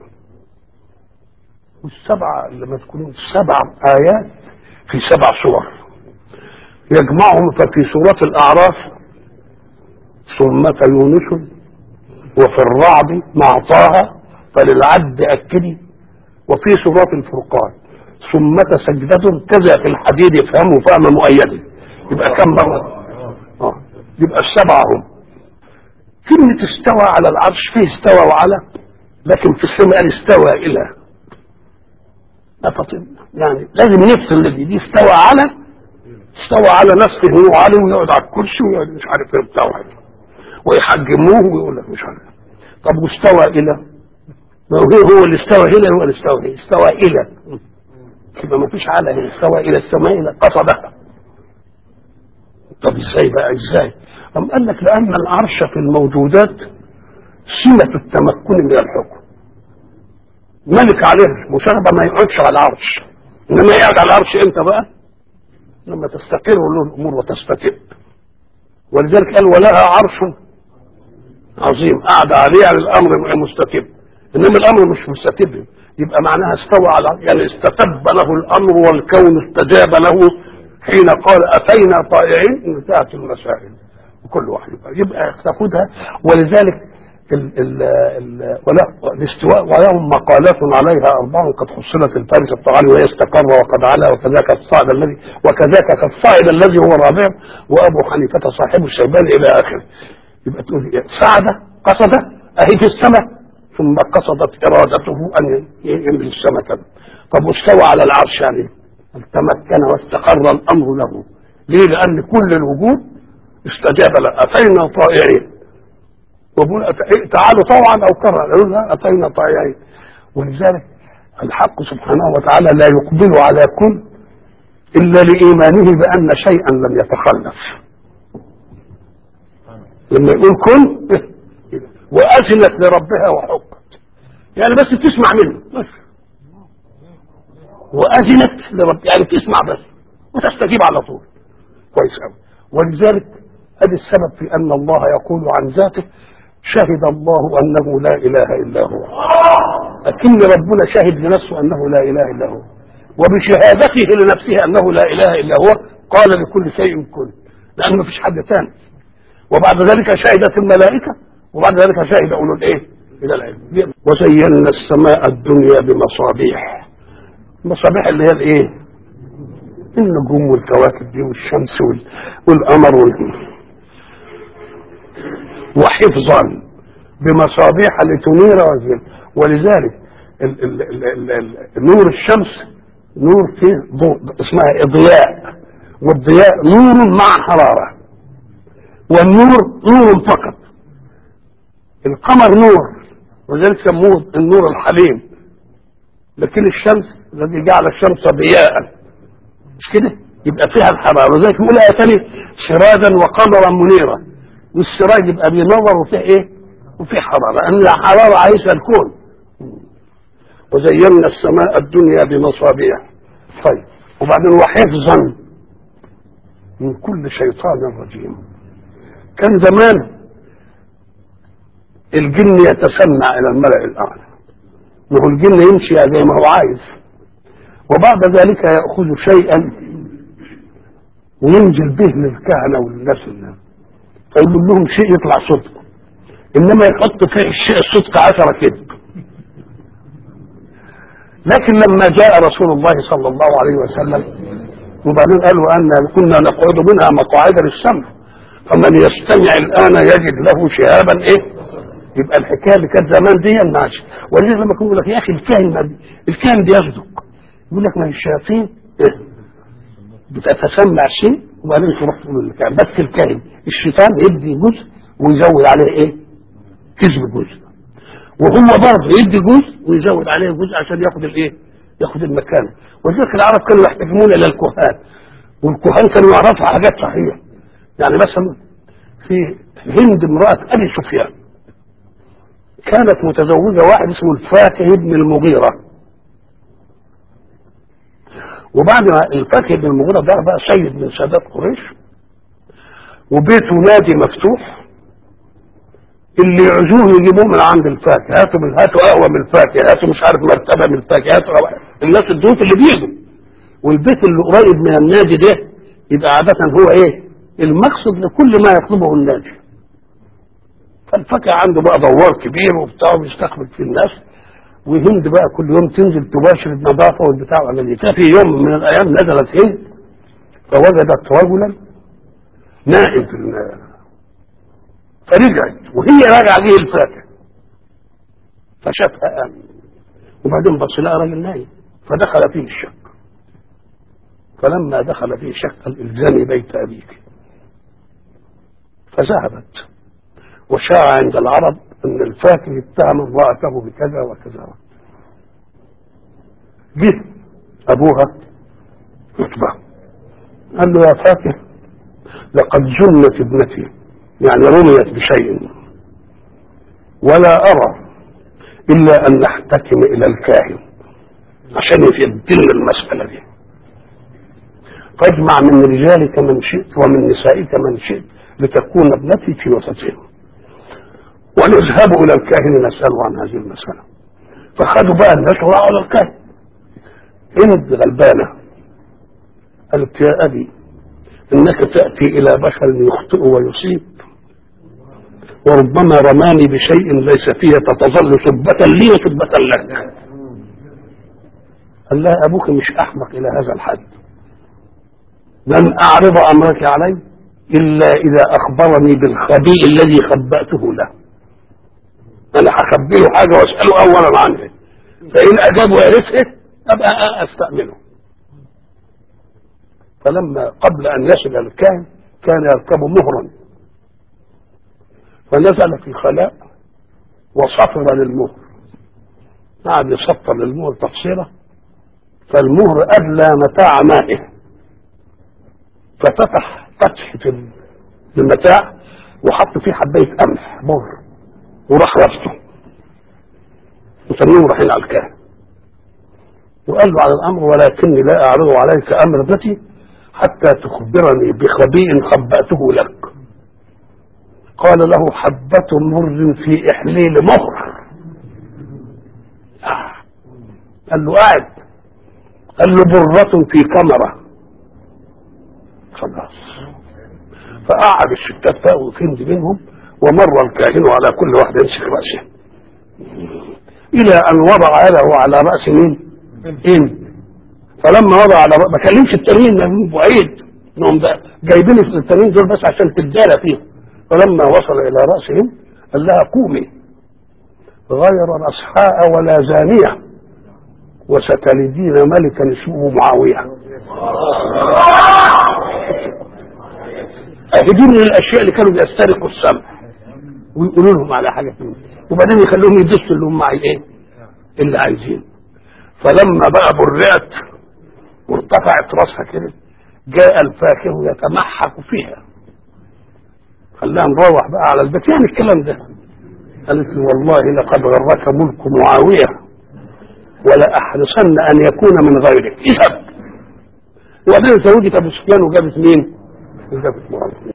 والسبعة اللي مذكورين سبع آيات في سبع سور يجمعهم ففي سورة الأعراف ثمة يونس وفي الرعد مع طه فللعد أكدي وفي سورة الفرقان ثمة سجدة كذا في الحديد يفهموا فهم مؤيد يبقى كم مرة آه. يبقى السبعة هم كلمة استوى على العرش فيه استوى وعلى لكن في السماء قال استوى إلى أفطن يعني لازم نفصل دي دي استوى على استوى على نفسه هو علي ويقعد على الكرسي ويقعد مش عارف ايه بتاع ويحجموه ويقول لك مش عارف طب واستوى إلى ما هو هو اللي استوى هنا هو اللي استوى هنا استوى إلى يبقى ما فيش على هنا استوى إلى السماء إلى قصدها طب ازاي بقى ازاي أم قال لك لأن العرش في الموجودات سمة التمكن من الحكم ملك عليه مشاهدة ما يقعدش على العرش إنما يقعد على العرش إمتى بقى لما تستقر له الأمور وتستتب ولذلك قال ولها عرش عظيم قعد عليه على الأمر مستتب انما الامر مش مستتب يبقى معناها استوى على يعني استتب له الامر والكون استجاب له حين قال اتينا طائعين انتهت المسائل وكل واحد يبقى, يبقى تاخدها ولذلك ال ال ال ولا الاستواء ولهم مقالات عليها اربع قد حصلت الفارس الطغالي وهي استقر وقد علا وكذاك الصعد الذي وكذاك كالصاعد الذي هو رابع وابو حنيفه صاحب الشيبان الى اخره يبقى تقول صعد قصد اهي في السماء ثم قصدت ارادته ان يملي السماء كذا طب واستوى على العرش يعني تمكن واستقر الامر له ليه لان كل الوجود استجاب له اتينا طائعين وبقول أت- تعالوا طوعا او كرها قالوا لا اتينا طائعين ولذلك الحق سبحانه وتعالى لا يقبل على كل الا لايمانه بان شيئا لم يتخلف لما يقول كن واذنت لربها وحقت يعني بس تسمع منه بس واذنت لرب يعني تسمع بس وتستجيب على طول كويس قوي ولذلك هذا السبب في ان الله يقول عن ذاته شهد الله انه لا اله الا هو لكن ربنا شهد لنفسه انه لا اله الا هو وبشهادته لنفسه انه لا اله الا هو قال لكل شيء كن لان ما فيش حد ثاني وبعد ذلك شهدت الملائكه وبعد ذلك شهد اولو الايه الى العلم وزينا السماء الدنيا بمصابيح المصابيح اللي هي الايه النجوم والكواكب دي والشمس وال- والقمر وال... وحفظا بمصابيح لتنير وزن ولذلك ال ال ال ال ال نور الشمس نور فيه ضوء اسمها اضياء والضياء نور مع حراره والنور نور فقط القمر نور ولذلك سموه النور الحليم لكن الشمس الذي جعل الشمس ضياء مش كده يبقى فيها الحراره وذلك يقول آية تانية سراجا وقمرا منيرا والسراج يبقى بينور وفيه ايه وفيه حراره لان الحراره عايشه الكون وزينا السماء الدنيا بمصابيح طيب وبعدين وحفظا من كل شيطان رجيم كان زمان الجن يتسمع الى الملأ الاعلى ما هو الجن يمشي زي ما هو عايز وبعد ذلك يأخذ شيئا وينزل به للكهنة والناس اللي فيقول لهم شيء يطلع صدق انما يحط فيه الشيء الصدق عشرة كذب لكن لما جاء رسول الله صلى الله عليه وسلم وبعدين قالوا ان كنا نقعد منها مقاعد للسمع فمن يستمع الان يجد له شهابا ايه يبقى الحكايه اللي كانت زمان دي ماشي ولذلك لما يقول لك يا اخي الكاهن ما- الكاهن بيصدق يقول لك ما هي الشياطين إيه؟ بتتسمع شيء وبعدين تروح تقول للكاهن بس الكاهن الشيطان يدي جزء ويزود عليه ايه؟ كذب جزء وهو برضه يدي جزء ويزود عليه جزء عشان ياخد الايه؟ ياخد المكان ولذلك العرب كانوا يحتكمون الى الكهان والكهان كانوا يعرفوا حاجات صحيحه يعني مثلا في هند امراه ابي سفيان كانت متزوجه واحد اسمه الفاكه بن المغيره وبعد ما الفاكه بن المغيره ده بقى سيد من سادات قريش وبيته نادي مفتوح اللي يعزوه يجيبوه من عند الفاكهه هاتوا من هاتوا قهوه من الفاكهه هاتوا مش عارف مرتبه من الفاكهه هاتوا روائح. الناس الضيوف اللي بيجوا والبيت اللي قريب من النادي ده يبقى عاده هو ايه المقصد لكل ما يطلبه النادي فالفاكهه عنده بقى دوار كبير وبتاع بيستقبل فيه الناس وهند بقى كل يوم تنزل تباشر النظافه والبتاع والعمليه ففي يوم من الايام نزلت هند فوجدت رجلا نائم في النار فرجعت وهي راجعه ليه الفاكهه فشافها قام وبعدين بص لقى راجل نايم فدخل فيه الشك فلما دخل فيه الشك قال الزمي بيت ابيك فذهبت وشاع عند العرب ان الفاكه اتهم امراته بكذا وكذا جه ابوها عتبه قال له يا فاكه لقد جنت ابنتي يعني رميت بشيء ولا ارى الا ان نحتكم الى الكاهن عشان يفيدنا المساله دي فاجمع من رجالك من شئت ومن نسائك من شئت لتكون ابنتي في وسطهم ونذهب الى الكاهن نساله عن هذه المساله فخدوا بقى الناس وراحوا على الكهف انت غلبانه قالت يا ابي انك تاتي الى بشر يخطئ ويصيب وربما رماني بشيء ليس فيه فتظل سبة لي وسبة لك قال لها ابوك مش احمق الى هذا الحد لن اعرض امرك علي الا اذا اخبرني بالخبيء الذي خبأته له انا هخبيه حاجه واساله اولا عنه فان اجاب وعرفه ابقى استامنه فلما قبل ان يصل الكاهن كان يركب مهرا فنزل في خلاء وصفر للمهر قعد يسطر للمهر تفصيله فالمهر ادلى متاع مائه ففتح فتحة المتاع وحط فيه حباية قمح مهر وراح رفته وسميهم رايحين على الكاهن وقال له على الامر ولكني لا اعرض عليك امر ابنتي حتى تخبرني بخبيء خبأته لك قال له حبة مر في إحليل مهر آه. قال له قاعد قال له برة في كاميرا خلاص فقعد الستات بقى وكند بينهم ومر الكاهن على كل واحد يمسك رأسه إلى أن وضع يده على رأس مين؟ إن فلما وضع على رأس ما كلمش التنين من بعيد انهم ده جايبين التنين دول بس عشان تدارى فيهم فلما وصل الى راسهم قال لها قومي غير الاصحاء ولا زانيه وستلدين ملكا اسمه معاويه دي من الاشياء اللي كانوا بيسترقوا السمع ويقولوا لهم على حاجه فيه وبعدين يخلوهم يدسوا اللي هم ايه اللي عايزين فلما بقى برئت وارتفعت راسها كده جاء الفاخر يتمحك فيها خلاها نروح بقى على البيت يعني الكلام ده قالت له والله لقد غرك ملك معاويه ولا احرصن ان يكون من غيرك اذهب وبعدين زوجت ابو سفيان وجابت مين؟ وجابت معاويه